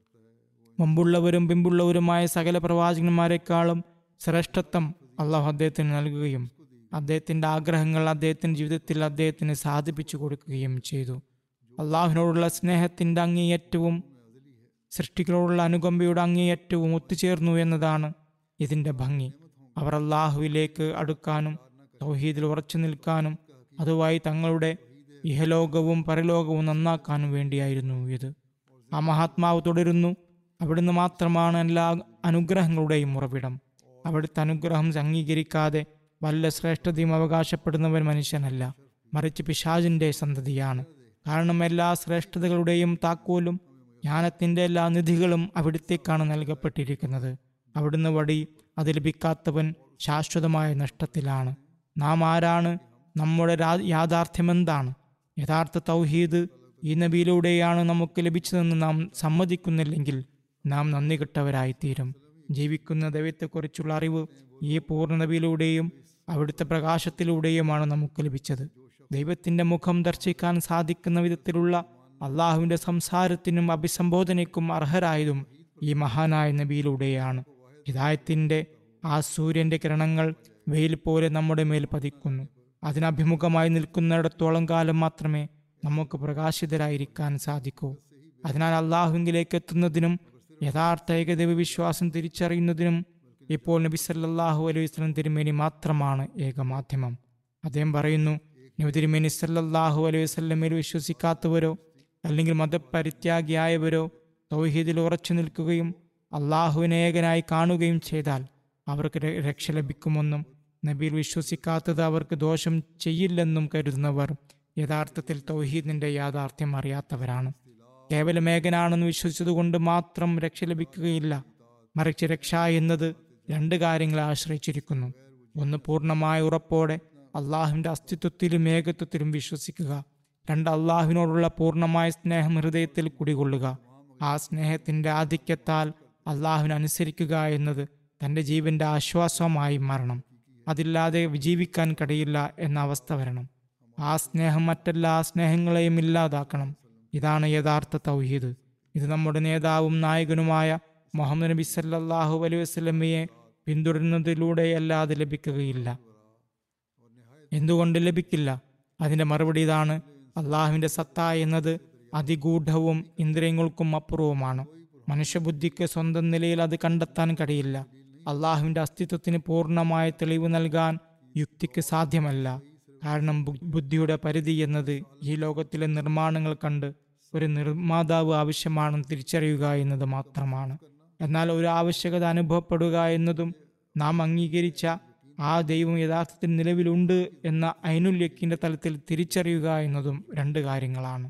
മുമ്പുള്ളവരും പിമ്പുള്ളവരുമായ സകല പ്രവാചകന്മാരെക്കാളും ശ്രേഷ്ഠത്വം അള്ളാഹു അദ്ദേഹത്തിന് നൽകുകയും അദ്ദേഹത്തിന്റെ ആഗ്രഹങ്ങൾ അദ്ദേഹത്തിന്റെ ജീവിതത്തിൽ അദ്ദേഹത്തിന് സാധിപ്പിച്ചു കൊടുക്കുകയും ചെയ്തു അള്ളാഹുവിനോടുള്ള സ്നേഹത്തിന്റെ അങ്ങേയറ്റവും സൃഷ്ടികളോടുള്ള അനുകമ്പയുടെ അങ്ങേയറ്റവും ഒത്തുചേർന്നു എന്നതാണ് ഇതിന്റെ ഭംഗി അവർ അള്ളാഹുവിലേക്ക് അടുക്കാനും തൗഹീദിൽ ഉറച്ചു നിൽക്കാനും അതുമായി തങ്ങളുടെ ഇഹലോകവും പരലോകവും നന്നാക്കാനും വേണ്ടിയായിരുന്നു ഇത് ആ മഹാത്മാവ് തുടരുന്നു അവിടുന്ന് മാത്രമാണ് എല്ലാ അനുഗ്രഹങ്ങളുടെയും ഉറവിടം അവിടുത്തെ അനുഗ്രഹം അംഗീകരിക്കാതെ വല്ല ശ്രേഷ്ഠതയും അവകാശപ്പെടുന്നവൻ മനുഷ്യനല്ല മറിച്ച് പിശാജിന്റെ സന്തതിയാണ് കാരണം എല്ലാ ശ്രേഷ്ഠതകളുടെയും താക്കോലും ജ്ഞാനത്തിന്റെ എല്ലാ നിധികളും അവിടുത്തേക്കാണ് നൽകപ്പെട്ടിരിക്കുന്നത് അവിടുന്ന് വഴി അത് ലഭിക്കാത്തവൻ ശാശ്വതമായ നഷ്ടത്തിലാണ് നാം ആരാണ് നമ്മുടെ രാ- യാഥാർത്ഥ്യമെന്താണ് യഥാർത്ഥ തൗഹീദ് ഈ നബിയിലൂടെയാണ് നമുക്ക് ലഭിച്ചതെന്ന് നാം സമ്മതിക്കുന്നില്ലെങ്കിൽ നാം നന്ദി കെട്ടവരായിത്തീരും ജീവിക്കുന്ന ദൈവത്തെക്കുറിച്ചുള്ള അറിവ് ഈ പൂർണ്ണ നബിയിലൂടെയും അവിടുത്തെ പ്രകാശത്തിലൂടെയുമാണ് നമുക്ക് ലഭിച്ചത് ദൈവത്തിന്റെ മുഖം ദർശിക്കാൻ സാധിക്കുന്ന വിധത്തിലുള്ള അള്ളാഹുവിന്റെ സംസാരത്തിനും അഭിസംബോധനയ്ക്കും അർഹരായതും ഈ മഹാനായ നബിയിലൂടെയാണ് ഹിദായത്തിന്റെ ആ സൂര്യന്റെ കിരണങ്ങൾ വെയിൽ പോലെ നമ്മുടെ മേൽ പതിക്കുന്നു അതിനഭിമുഖമായി നിൽക്കുന്നിടത്തോളം കാലം മാത്രമേ നമുക്ക് പ്രകാശിതരായിരിക്കാൻ സാധിക്കൂ അതിനാൽ അള്ളാഹുവിലേക്ക് എത്തുന്നതിനും യഥാർത്ഥ ഏകദൈവ വിശ്വാസം തിരിച്ചറിയുന്നതിനും ഇപ്പോൾ നബി സല്ലല്ലാഹു അലൈഹി വസല്ലം തിരുമേനി മാത്രമാണ് ഏകമാധ്യമം അദ്ദേഹം പറയുന്നു നബി തിരുമേനി സല്ലല്ലാഹു അലൈഹി വസല്ലമയിൽ വിശ്വസിക്കാത്തവരോ അല്ലെങ്കിൽ മതപരിത്യാഗിയായവരോ തൗഹീദിൽ ഉറച്ചു നിൽക്കുകയും അള്ളാഹുവിനെ ഏകനായി കാണുകയും ചെയ്താൽ അവർക്ക് ര- രക്ഷ ലഭിക്കുമെന്നും നബിയിൽ വിശ്വസിക്കാത്തത് അവർക്ക് ദോഷം ചെയ്യില്ലെന്നും കരുതുന്നവർ യഥാർത്ഥത്തിൽ തൗഹീദിന്റെ യാഥാർത്ഥ്യം അറിയാത്തവരാണ് കേവലം ഏകനാണെന്ന് വിശ്വസിച്ചതുകൊണ്ട് മാത്രം രക്ഷ ലഭിക്കുകയില്ല മറിച്ച് രക്ഷ എന്നത് രണ്ട് കാര്യങ്ങളെ ആശ്രയിച്ചിരിക്കുന്നു ഒന്ന് പൂർണ്ണമായ ഉറപ്പോടെ അള്ളാഹുവിന്റെ അസ്തിത്വത്തിലും ഏകത്വത്തിലും വിശ്വസിക്കുക രണ്ട് അള്ളാഹുവിനോടുള്ള പൂർണ്ണമായ സ്നേഹം ഹൃദയത്തിൽ കുടികൊള്ളുക ആ സ്നേഹത്തിന്റെ ആധിക്യത്താൽ അള്ളാഹുവിനെ അനുസരിക്കുക എന്നത് തന്റെ ജീവന്റെ ആശ്വാസമായി മാറണം അതില്ലാതെ ജീവിക്കാൻ കഴിയില്ല എന്ന അവസ്ഥ വരണം ആ സ്നേഹം മറ്റെല്ലാ സ്നേഹങ്ങളെയും ഇല്ലാതാക്കണം ഇതാണ് യഥാർത്ഥ തൗഹീദ് ഇത് നമ്മുടെ നേതാവും നായകനുമായ മുഹമ്മദ് നബി സല്ലല്ലാഹു അലൈഹി വസല്ലമയെ പിന്തുടരുന്നതിലൂടെ അല്ലാതെ ലഭിക്കുകയില്ല എന്തുകൊണ്ട് ലഭിക്കില്ല അതിന്റെ മറുപടി ഇതാണ് അള്ളാഹുവിന്റെ സത്ത എന്നത് അതിഗൂഢവും ഇന്ദ്രിയങ്ങൾക്കും അപ്പുറവുമാണ് മനുഷ്യബുദ്ധിക്ക് സ്വന്തം നിലയിൽ അത് കണ്ടെത്താൻ കഴിയില്ല അള്ളാഹുവിന്റെ അസ്തിത്വത്തിന് പൂർണ്ണമായ തെളിവ് നൽകാൻ യുക്തിക്ക് സാധ്യമല്ല കാരണം ബു- ബുദ്ധിയുടെ പരിധി എന്നത് ഈ ലോകത്തിലെ നിർമ്മാണങ്ങൾ കണ്ട് ഒരു നിർമ്മാതാവ് ആവശ്യമാണെന്ന് തിരിച്ചറിയുക എന്നത് മാത്രമാണ് എന്നാൽ ഒരു ആവശ്യകത അനുഭവപ്പെടുക എന്നതും നാം അംഗീകരിച്ച ആ ദൈവം യഥാർത്ഥത്തിൽ നിലവിലുണ്ട് എന്ന ഐനുല്യക്കിന്റെ തലത്തിൽ തിരിച്ചറിയുക എന്നതും രണ്ട് കാര്യങ്ങളാണ്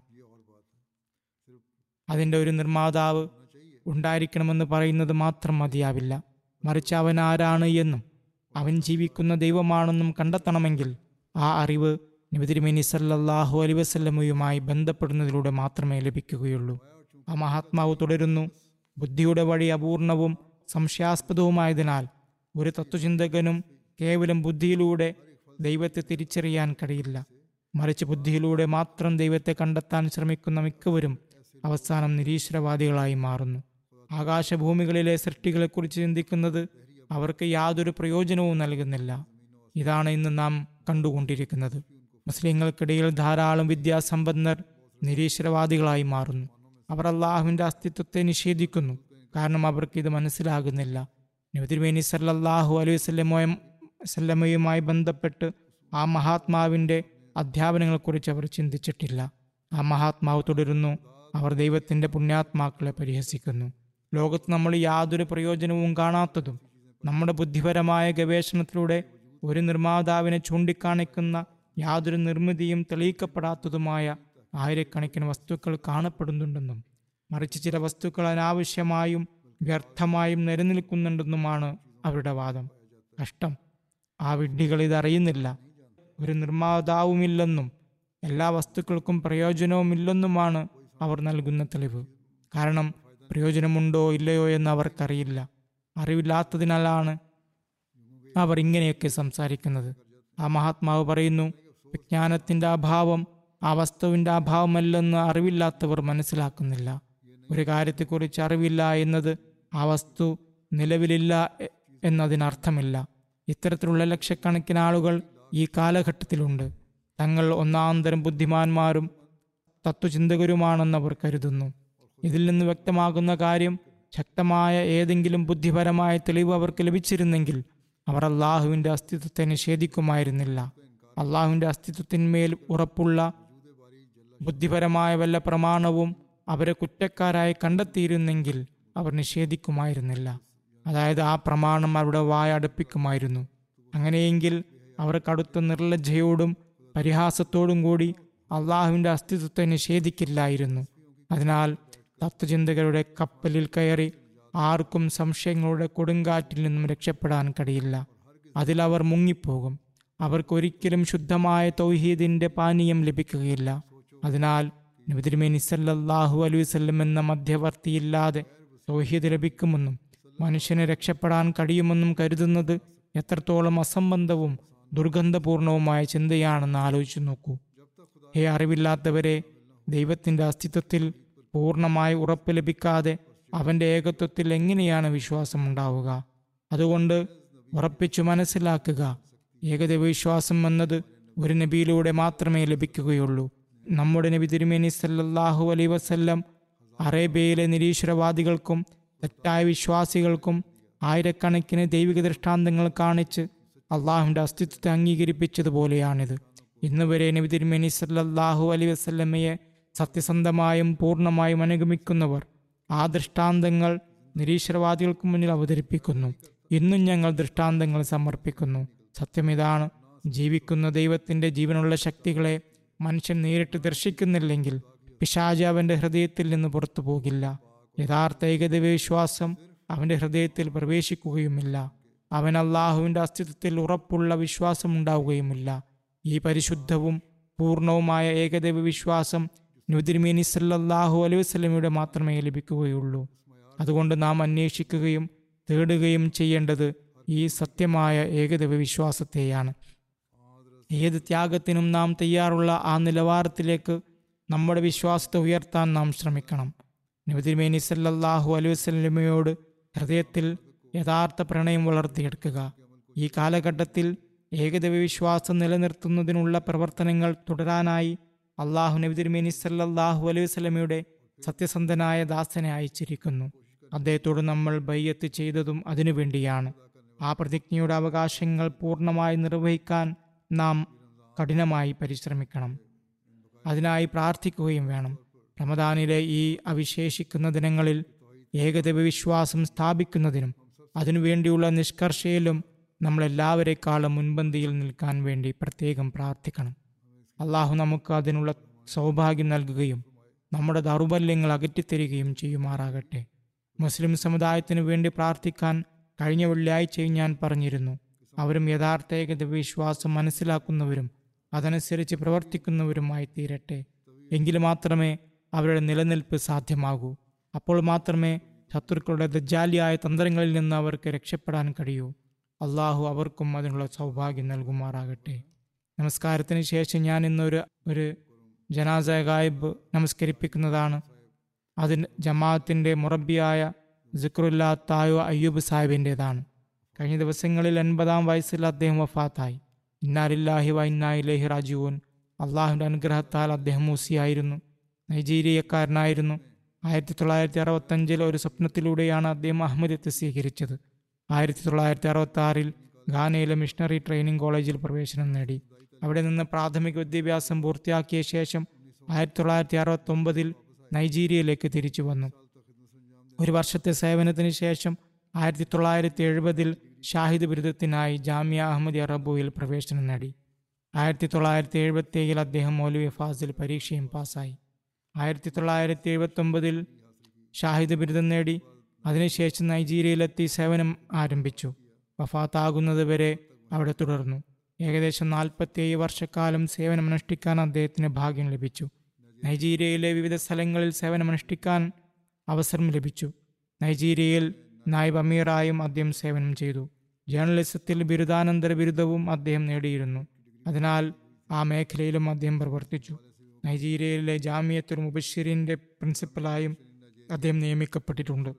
അതിന്റെ ഒരു നിർമ്മാതാവ് ഉണ്ടായിരിക്കണമെന്ന് പറയുന്നത് മാത്രം മതിയാവില്ല മറിച്ച് അവൻ ആരാണ് എന്നും അവൻ ജീവിക്കുന്ന ദൈവമാണെന്നും കണ്ടെത്തണമെങ്കിൽ ആ അറിവ് നബിതിരുമേനി സല്ലല്ലാഹു അലൈ വസല്ലമയുമായി ബന്ധപ്പെടുന്നതിലൂടെ മാത്രമേ ലഭിക്കുകയുള്ളൂ ആ മഹാത്മാവ് തുടരുന്നു ബുദ്ധിയുടെ വഴി അപൂർണവും സംശയാസ്പദവുമായതിനാൽ ഒരു തത്വചിന്തകനും കേവലം ബുദ്ധിയിലൂടെ ദൈവത്തെ തിരിച്ചറിയാൻ കഴിയില്ല മറിച്ച് ബുദ്ധിയിലൂടെ മാത്രം ദൈവത്തെ കണ്ടെത്താൻ ശ്രമിക്കുന്ന മിക്കവരും അവസാനം നിരീശ്വരവാദികളായി മാറുന്നു ആകാശഭൂമികളിലെ സൃഷ്ടികളെക്കുറിച്ച് ചിന്തിക്കുന്നത് അവർക്ക് യാതൊരു പ്രയോജനവും നൽകുന്നില്ല ഇതാണ് ഇന്ന് നാം കണ്ടുകൊണ്ടിരിക്കുന്നത് മുസ്ലിങ്ങൾക്കിടയിൽ ധാരാളം വിദ്യാസമ്പന്നർ നിരീശ്വരവാദികളായി മാറുന്നു അവർ അള്ളാഹുവിന്റെ അസ്തിത്വത്തെ നിഷേധിക്കുന്നു കാരണം അവർക്ക് ഇത് മനസ്സിലാകുന്നില്ല നബിതിരുമേനി സല്ലല്ലാഹു അലൈഹി വസല്ലമയും വസല്ലമയുമായി ബന്ധപ്പെട്ട് ആ മഹാത്മാവിന്റെ അധ്യാപനങ്ങളെക്കുറിച്ച് അവർ ചിന്തിച്ചിട്ടില്ല ആ മഹാത്മാവ് തുടരുന്നു അവർ ദൈവത്തിന്റെ പുണ്യാത്മാക്കളെ പരിഹസിക്കുന്നു ലോകത്ത് നമ്മൾ യാതൊരു പ്രയോജനവും കാണാത്തതും നമ്മുടെ ബുദ്ധിപരമായ ഗവേഷണത്തിലൂടെ ഒരു നിർമ്മാതാവിനെ ചൂണ്ടിക്കാണിക്കുന്ന യാതൊരു നിർമ്മിതിയും തെളിയിക്കപ്പെടാത്തതുമായ ആയിരക്കണക്കിന് വസ്തുക്കൾ കാണപ്പെടുന്നുണ്ടെന്നും മറിച്ച് ചില വസ്തുക്കൾ അനാവശ്യമായും വ്യർത്ഥമായും നിലനിൽക്കുന്നുണ്ടെന്നുമാണ് അവരുടെ വാദം കഷ്ടം ആ വിഡ്ഢികൾ ഇതറിയുന്നില്ല ഒരു നിർമ്മാതാവുമില്ലെന്നും എല്ലാ വസ്തുക്കൾക്കും പ്രയോജനവുമില്ലെന്നുമാണ് അവർ നൽകുന്ന തെളിവ് കാരണം പ്രയോജനമുണ്ടോ ഇല്ലയോ എന്ന് അവർക്കറിയില്ല അറിവില്ലാത്തതിനാലാണ് അവർ ഇങ്ങനെയൊക്കെ സംസാരിക്കുന്നത് ആ മഹാത്മാവ് പറയുന്നു വിജ്ഞാനത്തിന്റെ അഭാവം ആ വസ്തുവിന്റെ അഭാവമല്ലെന്ന് അറിവില്ലാത്തവർ മനസ്സിലാക്കുന്നില്ല ഒരു കാര്യത്തെക്കുറിച്ച് അറിവില്ല എന്നത് ആ വസ്തു നിലവിലില്ല എ- എന്നതിനർത്ഥമില്ല ഇത്തരത്തിലുള്ള ലക്ഷക്കണക്കിന് ആളുകൾ ഈ കാലഘട്ടത്തിലുണ്ട് തങ്ങൾ ഒന്നാന്തരം ബുദ്ധിമാന്മാരും തത്വചിന്തകരുമാണെന്ന് അവർ കരുതുന്നു ഇതിൽ നിന്ന് വ്യക്തമാകുന്ന കാര്യം ശക്തമായ ഏതെങ്കിലും ബുദ്ധിപരമായ തെളിവ് അവർക്ക് ലഭിച്ചിരുന്നെങ്കിൽ അവർ അള്ളാഹുവിന്റെ അസ്തിത്വത്തെ നിഷേധിക്കുമായിരുന്നില്ല അള്ളാഹുവിന്റെ അസ്തിത്വത്തിന്മേൽ ഉറപ്പുള്ള ബുദ്ധിപരമായ വല്ല പ്രമാണവും അവരെ കുറ്റക്കാരായി കണ്ടെത്തിയിരുന്നെങ്കിൽ അവർ നിഷേധിക്കുമായിരുന്നില്ല അതായത് ആ പ്രമാണം അവരുടെ വായ അടുപ്പിക്കുമായിരുന്നു അങ്ങനെയെങ്കിൽ അവർ കടുത്ത നിർലജ്ജയോടും പരിഹാസത്തോടും കൂടി അള്ളാഹുവിന്റെ അസ്തിത്വത്തെ നിഷേധിക്കില്ലായിരുന്നു അതിനാൽ തത്വചിന്തകരുടെ കപ്പലിൽ കയറി ആർക്കും സംശയങ്ങളുടെ കൊടുങ്കാറ്റിൽ നിന്നും രക്ഷപ്പെടാൻ കഴിയില്ല അതിലവർ മുങ്ങിപ്പോകും അവർക്കൊരിക്കലും ശുദ്ധമായ തൗഹീദിന്റെ പാനീയം ലഭിക്കുകയില്ല അതിനാൽ നബിതിരുമേനി സല്ലല്ലാഹു അലൈഹി വസല്ലം എന്ന മധ്യവർത്തിയില്ലാതെ തൗഹീദ് ലഭിക്കുമെന്നും മനുഷ്യന് രക്ഷപ്പെടാൻ കഴിയുമെന്നും കരുതുന്നത് എത്രത്തോളം അസംബന്ധവും ദുർഗന്ധപൂർണവുമായ ചിന്തയാണെന്ന് ആലോചിച്ചു നോക്കൂ ഹേ അറിവില്ലാത്തവരെ ദൈവത്തിന്റെ അസ്തിത്വത്തിൽ പൂർണ്ണമായി ഉറപ്പ് ലഭിക്കാതെ അവന്റെ ഏകത്വത്തിൽ എങ്ങനെയാണ് വിശ്വാസം ഉണ്ടാവുക അതുകൊണ്ട് ഉറപ്പിച്ചു മനസ്സിലാക്കുക ഏകദൈവ വിശ്വാസം എന്നത് ഒരു നബിയിലൂടെ മാത്രമേ ലഭിക്കുകയുള്ളൂ നമ്മുടെ നബി തിരുമേനി സല്ലല്ലാഹു അലൈ വസല്ലം അറേബ്യയിലെ നിരീശ്വരവാദികൾക്കും തെറ്റായ വിശ്വാസികൾക്കും ആയിരക്കണക്കിന് ദൈവിക ദൃഷ്ടാന്തങ്ങൾ കാണിച്ച് അള്ളാഹുവിന്റെ അസ്തിത്വത്തെ അംഗീകരിപ്പിച്ചതുപോലെയാണിത് ഇന്ന് വരെ നബി തിരുമേനി സല്ലല്ലാഹു അലൈ വസല്ലമയെ സത്യസന്ധമായും പൂർണ്ണമായും അനുഗമിക്കുന്നവർ ആ ദൃഷ്ടാന്തങ്ങൾ നിരീശ്വരവാദികൾക്ക് മുന്നിൽ അവതരിപ്പിക്കുന്നു ഇന്നും ഞങ്ങൾ ദൃഷ്ടാന്തങ്ങൾ സമർപ്പിക്കുന്നു സത്യം ഇതാണ് ജീവിക്കുന്ന ദൈവത്തിന്റെ ജീവനുള്ള ശക്തികളെ മനുഷ്യൻ നേരിട്ട് ദർശിക്കുന്നില്ലെങ്കിൽ പിശാജ് അവന്റെ ഹൃദയത്തിൽ നിന്ന് പുറത്തു പോകില്ല യഥാർത്ഥ ഏകദൈവ വിശ്വാസം അവന്റെ ഹൃദയത്തിൽ പ്രവേശിക്കുകയുമില്ല അവൻ അള്ളാഹുവിന്റെ അസ്തിത്വത്തിൽ ഉറപ്പുള്ള വിശ്വാസം ഉണ്ടാവുകയുമില്ല ഈ പരിശുദ്ധവും പൂർണ്ണവുമായ ഏകദൈവ വിശ്വാസം നുതിരുമേനി സല്ലല്ലാഹു അലൈഹി വസല്ലമയുടെ മാത്രമേ ലഭിക്കുകയുള്ളൂ അതുകൊണ്ട് നാം അന്വേഷിക്കുകയും തേടുകയും ചെയ്യേണ്ടത് ഈ സത്യമായ ഏകദൈവ വിശ്വാസത്തെയാണ് ഏത് ത്യാഗത്തിനും നാം തയ്യാറുള്ള ആ നിലവാരത്തിലേക്ക് നമ്മുടെ വിശ്വാസത്തെ ഉയർത്താൻ നാം ശ്രമിക്കണം നബിതിരുമേനി സല്ലല്ലാഹു അലൈഹി വസല്ലമയോട് ഹൃദയത്തിൽ യഥാർത്ഥ പ്രണയം വളർത്തിയെടുക്കുക ഈ കാലഘട്ടത്തിൽ ഏകദൈവ വിശ്വാസം നിലനിർത്തുന്നതിനുള്ള പ്രവർത്തനങ്ങൾ തുടരാനായി അള്ളാഹു നബിതിരുമേനി സല്ലല്ലാഹു അലൈഹി വസല്ലമയുടെ സത്യസന്ധനായ ദാസനെ അയച്ചിരിക്കുന്നു അദ്ദേഹത്തോട് നമ്മൾ ബയ്യത്ത് ചെയ്തതും അതിനുവേണ്ടിയാണ് ആ പ്രതിജ്ഞയുടെ അവകാശങ്ങൾ പൂർണ്ണമായി നിർവഹിക്കാൻ നാം കഠിനമായി പരിശ്രമിക്കണം അതിനായി പ്രാർത്ഥിക്കുകയും വേണം റമദാനിലെ ഈ അവിശേഷിക്കുന്ന ദിനങ്ങളിൽ ഏകദൈവ വിശ്വാസം സ്ഥാപിക്കുന്നതിനും അതിനുവേണ്ടിയുള്ള നിഷ്കർഷയിലും നമ്മളെല്ലാവരെക്കാളും മുൻപന്തിയിൽ നിൽക്കാൻ വേണ്ടി പ്രത്യേകം പ്രാർത്ഥിക്കണം അള്ളാഹു നമുക്ക് അതിനുള്ള സൗഭാഗ്യം നൽകുകയും നമ്മുടെ ദൗർബല്യങ്ങൾ അകറ്റിത്തരികയും ചെയ്യുമാറാകട്ടെ മുസ്ലിം സമുദായത്തിനു വേണ്ടി പ്രാർത്ഥിക്കാൻ കഴിഞ്ഞ വെള്ളിയാഴ്ചയും ഞാൻ പറഞ്ഞിരുന്നു അവരും യഥാർത്ഥ ഏകത വിശ്വാസം മനസ്സിലാക്കുന്നവരും അതനുസരിച്ച് പ്രവർത്തിക്കുന്നവരുമായി തീരട്ടെ എങ്കിൽ മാത്രമേ അവരുടെ നിലനിൽപ്പ് സാധ്യമാകൂ അപ്പോൾ മാത്രമേ ശത്രുക്കളുടെ ദജ്ജാലിയായ തന്ത്രങ്ങളിൽ നിന്ന് അവർക്ക് രക്ഷപ്പെടാൻ കഴിയൂ അള്ളാഹു അവർക്കും അതിനുള്ള സൗഭാഗ്യം നൽകുമാറാകട്ടെ നമസ്കാരത്തിന് ശേഷം ഞാൻ ഇന്നൊരു ഒരു ജനാസ ഗായിബ് നമസ്കരിപ്പിക്കുന്നതാണ് അതിന് ജമാഅത്തിൻ്റെ മുറബിയായ സിക്രുല്ലാ തായോ അയ്യൂബ് സാഹിബിൻ്റെതാണ് കഴിഞ്ഞ ദിവസങ്ങളിൽ എൺപതാം വയസ്സിൽ അദ്ദേഹം വഫാത്തായി ഇന്നാലില്ലാഹി വ ഇന്നായിലേഹി റാജുവൻ അള്ളാഹുവിൻ്റെ അനുഗ്രഹത്താൽ അദ്ദേഹം മൂസിയായിരുന്നു നൈജീരിയക്കാരനായിരുന്നു ആയിരത്തി തൊള്ളായിരത്തി അറുപത്തഞ്ചിൽ ഒരു സ്വപ്നത്തിലൂടെയാണ് അദ്ദേഹം അഹമ്മദത്ത് സ്വീകരിച്ചത് ആയിരത്തി തൊള്ളായിരത്തി അറുപത്തി ആറിൽ ഗാനയിലെ മിഷണറി ട്രെയിനിങ് കോളേജിൽ പ്രവേശനം നേടി അവിടെ നിന്ന് പ്രാഥമിക വിദ്യാഭ്യാസം പൂർത്തിയാക്കിയ ശേഷം ആയിരത്തി തൊള്ളായിരത്തി അറുപത്തി ഒമ്പതിൽ നൈജീരിയയിലേക്ക് തിരിച്ചു വന്നു ഒരു വർഷത്തെ സേവനത്തിന് ശേഷം ആയിരത്തി തൊള്ളായിരത്തി എഴുപതിൽ ഷാഹിദ് ബിരുദത്തിനായി ജാമ്യ അഹമ്മദ് അറബുവിൽ പ്രവേശനം നേടി ആയിരത്തി തൊള്ളായിരത്തി എഴുപത്തി ഏഴിൽ അദ്ദേഹം മൗലവി ഫാസിൽ പരീക്ഷയും പാസ്സായി ആയിരത്തി തൊള്ളായിരത്തി എഴുപത്തി ഒമ്പതിൽ ഷാഹിദ് ബിരുദം നേടി അതിനുശേഷം നൈജീരിയയിലെത്തി സേവനം ആരംഭിച്ചു വഫാത്താകുന്നത് വരെ അവിടെ തുടർന്നു ഏകദേശം നാൽപ്പത്തിയേഴ് വർഷക്കാലം സേവനമനുഷ്ഠിക്കാൻ അദ്ദേഹത്തിന് ഭാഗ്യം ലഭിച്ചു നൈജീരിയയിലെ വിവിധ സ്ഥലങ്ങളിൽ സേവനമനുഷ്ഠിക്കാൻ അവസരം ലഭിച്ചു നൈജീരിയയിൽ നായിബ് അമീറായും അദ്ദേഹം സേവനം ചെയ്തു ജേർണലിസത്തിൽ ബിരുദാനന്തര ബിരുദവും അദ്ദേഹം നേടിയിരുന്നു അതിനാൽ ആ മേഖലയിലും അദ്ദേഹം പ്രവർത്തിച്ചു നൈജീരിയയിലെ ജാമിയത്തുൽ മുബഷിറിന്റെ പ്രിൻസിപ്പലായും അദ്ദേഹം നിയമിക്കപ്പെട്ടിട്ടുണ്ട്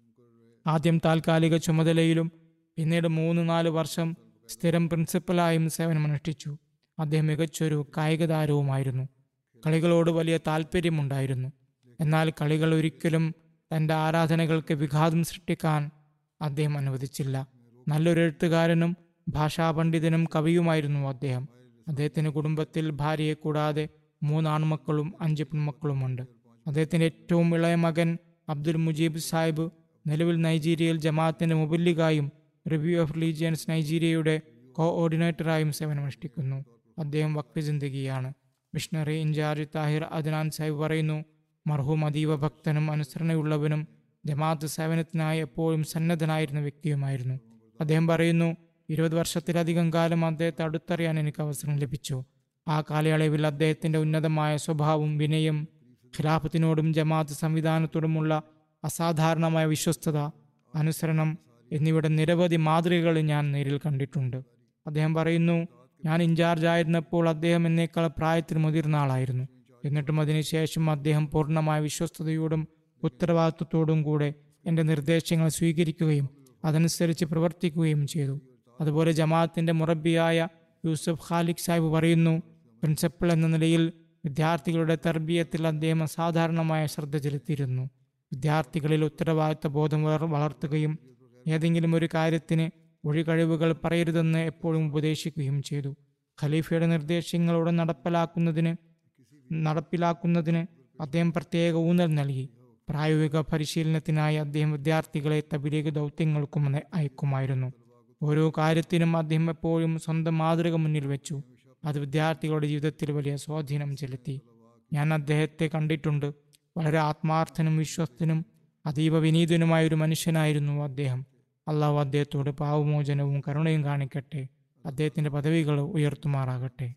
ആദ്യം താൽക്കാലിക ചുമതലയിലും പിന്നീട് മൂന്ന് നാല് വർഷം സ്ഥിരം പ്രിൻസിപ്പലായും സേവനമനുഷ്ഠിച്ചു അദ്ദേഹം മികച്ചൊരു കായിക താരവുമായിരുന്നു കളികളോട് വലിയ താല്പര്യമുണ്ടായിരുന്നു എന്നാൽ കളികൾ ഒരിക്കലും തൻ്റെ ആരാധനകൾക്ക് വിഘാതം സൃഷ്ടിക്കാൻ അദ്ദേഹം അനുവദിച്ചില്ല നല്ലൊരു എഴുത്തുകാരനും ഭാഷാപണ്ഡിതനും കവിയുമായിരുന്നു അദ്ദേഹം അദ്ദേഹത്തിന് കുടുംബത്തിൽ ഭാര്യയെ കൂടാതെ മൂന്ന് ആൺമക്കളും അഞ്ച് പെൺമക്കളുമുണ്ട് അദ്ദേഹത്തിന്റെ ഏറ്റവും ഇളയ മകൻ അബ്ദുൽ മുജീബ് സാഹിബ് നിലവിൽ നൈജീരിയയിൽ ജമാഅത്തിന്റെ മുബല്ലിഗായും റിവ്യൂ ഓഫ് റിലീജിയൻസ് നൈജീരിയയുടെ കോഓർഡിനേറ്ററായും സേവനമനുഷ്ഠിക്കുന്നു അദ്ദേഹം വക്തി ചിന്തകിയാണ് മിഷണറി ഇൻചാർജ് താഹിർ അദ്നാൻ സാഹിബ് പറയുന്നു മർഹൂം അതീവ ഭക്തനും അനുസരണയുള്ളവനും ജമാഅത്ത് സേവനത്തിനായി എപ്പോഴും സന്നദ്ധനായിരുന്ന വ്യക്തിയുമായിരുന്നു അദ്ദേഹം പറയുന്നു ഇരുപത് വർഷത്തിലധികം കാലം അദ്ദേഹത്തെ അടുത്തറിയാൻ എനിക്ക് അവസരം ലഭിച്ചു ആ കാലയളവിൽ അദ്ദേഹത്തിന്റെ ഉന്നതമായ സ്വഭാവം വിനയം ഖിലാഫത്തിനോടും ജമാഅത്ത് സംവിധാനത്തോടുമുള്ള അസാധാരണമായ വിശ്വസ്തത അനുസരണം എന്നിവയുടെ നിരവധി മാതൃകകൾ ഞാൻ നേരിൽ കണ്ടിട്ടുണ്ട് അദ്ദേഹം പറയുന്നു ഞാൻ ഇൻചാർജ് ആയിരുന്നപ്പോൾ അദ്ദേഹം എന്നേക്കാൾ പ്രായത്തിൽ മുതിർന്ന ആളായിരുന്നു എന്നിട്ടും അതിനുശേഷം അദ്ദേഹം പൂർണ്ണമായ വിശ്വസ്തയോടും ഉത്തരവാദിത്വത്തോടും കൂടെ എൻ്റെ നിർദ്ദേശങ്ങൾ സ്വീകരിക്കുകയും അതനുസരിച്ച് പ്രവർത്തിക്കുകയും ചെയ്തു അതുപോലെ ജമാഅത്തിന്റെ മുറബിയായ യൂസഫ് ഖാലിഖ് സാഹിബ് പറയുന്നു പ്രിൻസിപ്പൽ എന്ന നിലയിൽ വിദ്യാർത്ഥികളുടെ തർബീയത്തിൽ അദ്ദേഹം അസാധാരണമായ ശ്രദ്ധ ചെലുത്തിയിരുന്നു വിദ്യാർത്ഥികളിൽ ഉത്തരവാദിത്വ ബോധം വളർ- വളർത്തുകയും ഏതെങ്കിലും ഒരു കാര്യത്തിന് ഒഴികഴിവുകൾ പറയരുതെന്ന് എപ്പോഴും ഉപദേശിക്കുകയും ചെയ്തു ഖലീഫയുടെ നിർദ്ദേശങ്ങളോടെ നടപ്പിലാക്കുന്നതിന് നടപ്പിലാക്കുന്നതിന് അദ്ദേഹം പ്രത്യേക ഊന്നൽ നൽകി പ്രായോഗിക പരിശീലനത്തിനായി അദ്ദേഹം വിദ്യാർത്ഥികളെ തബിലീഗ് ദൗത്യങ്ങൾക്കും ന- അയക്കുമായിരുന്നു ഓരോ കാര്യത്തിനും അദ്ദേഹം എപ്പോഴും സ്വന്തം മാതൃക മുന്നിൽ വെച്ചു അത് വിദ്യാർത്ഥികളുടെ ജീവിതത്തിൽ വലിയ സ്വാധീനം ചെലുത്തി ഞാൻ അദ്ദേഹത്തെ കണ്ടിട്ടുണ്ട് വളരെ ആത്മാർത്ഥനും വിശ്വസ്തനും അതീവ വിനീതനുമായ ഒരു മനുഷ്യനായിരുന്നു അദ്ദേഹം അള്ളാഹു അദ്ദേഹത്തോട് പാവമോചനവും കരുണയും കാണിക്കട്ടെ അദ്ദേഹത്തിന്റെ പദവികൾ ഉയർത്തുമാറാകട്ടെ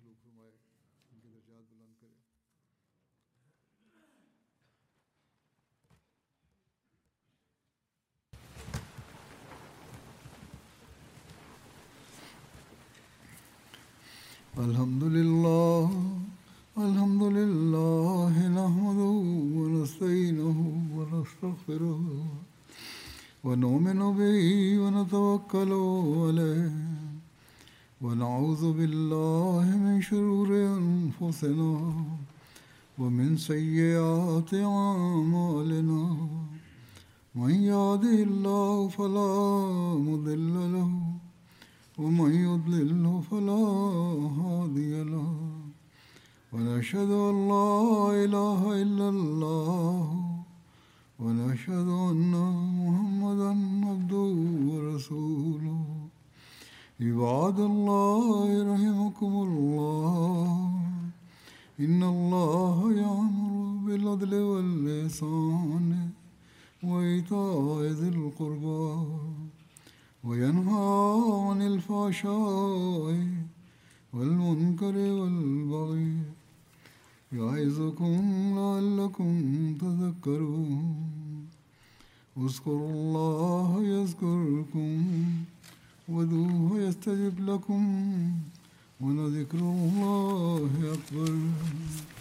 الحمد لله الحمد لله نحمده ونستعينه ونستغفره ونؤمن به ونتوكل عليه ونعوذ بالله من شرور أنفسنا ومن سيئات أعمالنا من يهده الله فلا مضل له ومن يضلله فلا هادي له ونشهد أن لا إله إلا الله ونشهد أن محمدا عبده ورسوله عباد الله رحمكم الله إن الله يأمر بالعدل والإحسان وإيتاء ذي القربى وينهى عن الفحشاء والمنكر والبغي يعظكم لعلكم تذكرون اذكروا الله يذكركم ودوه يستجب لكم ولذكر الله أكبر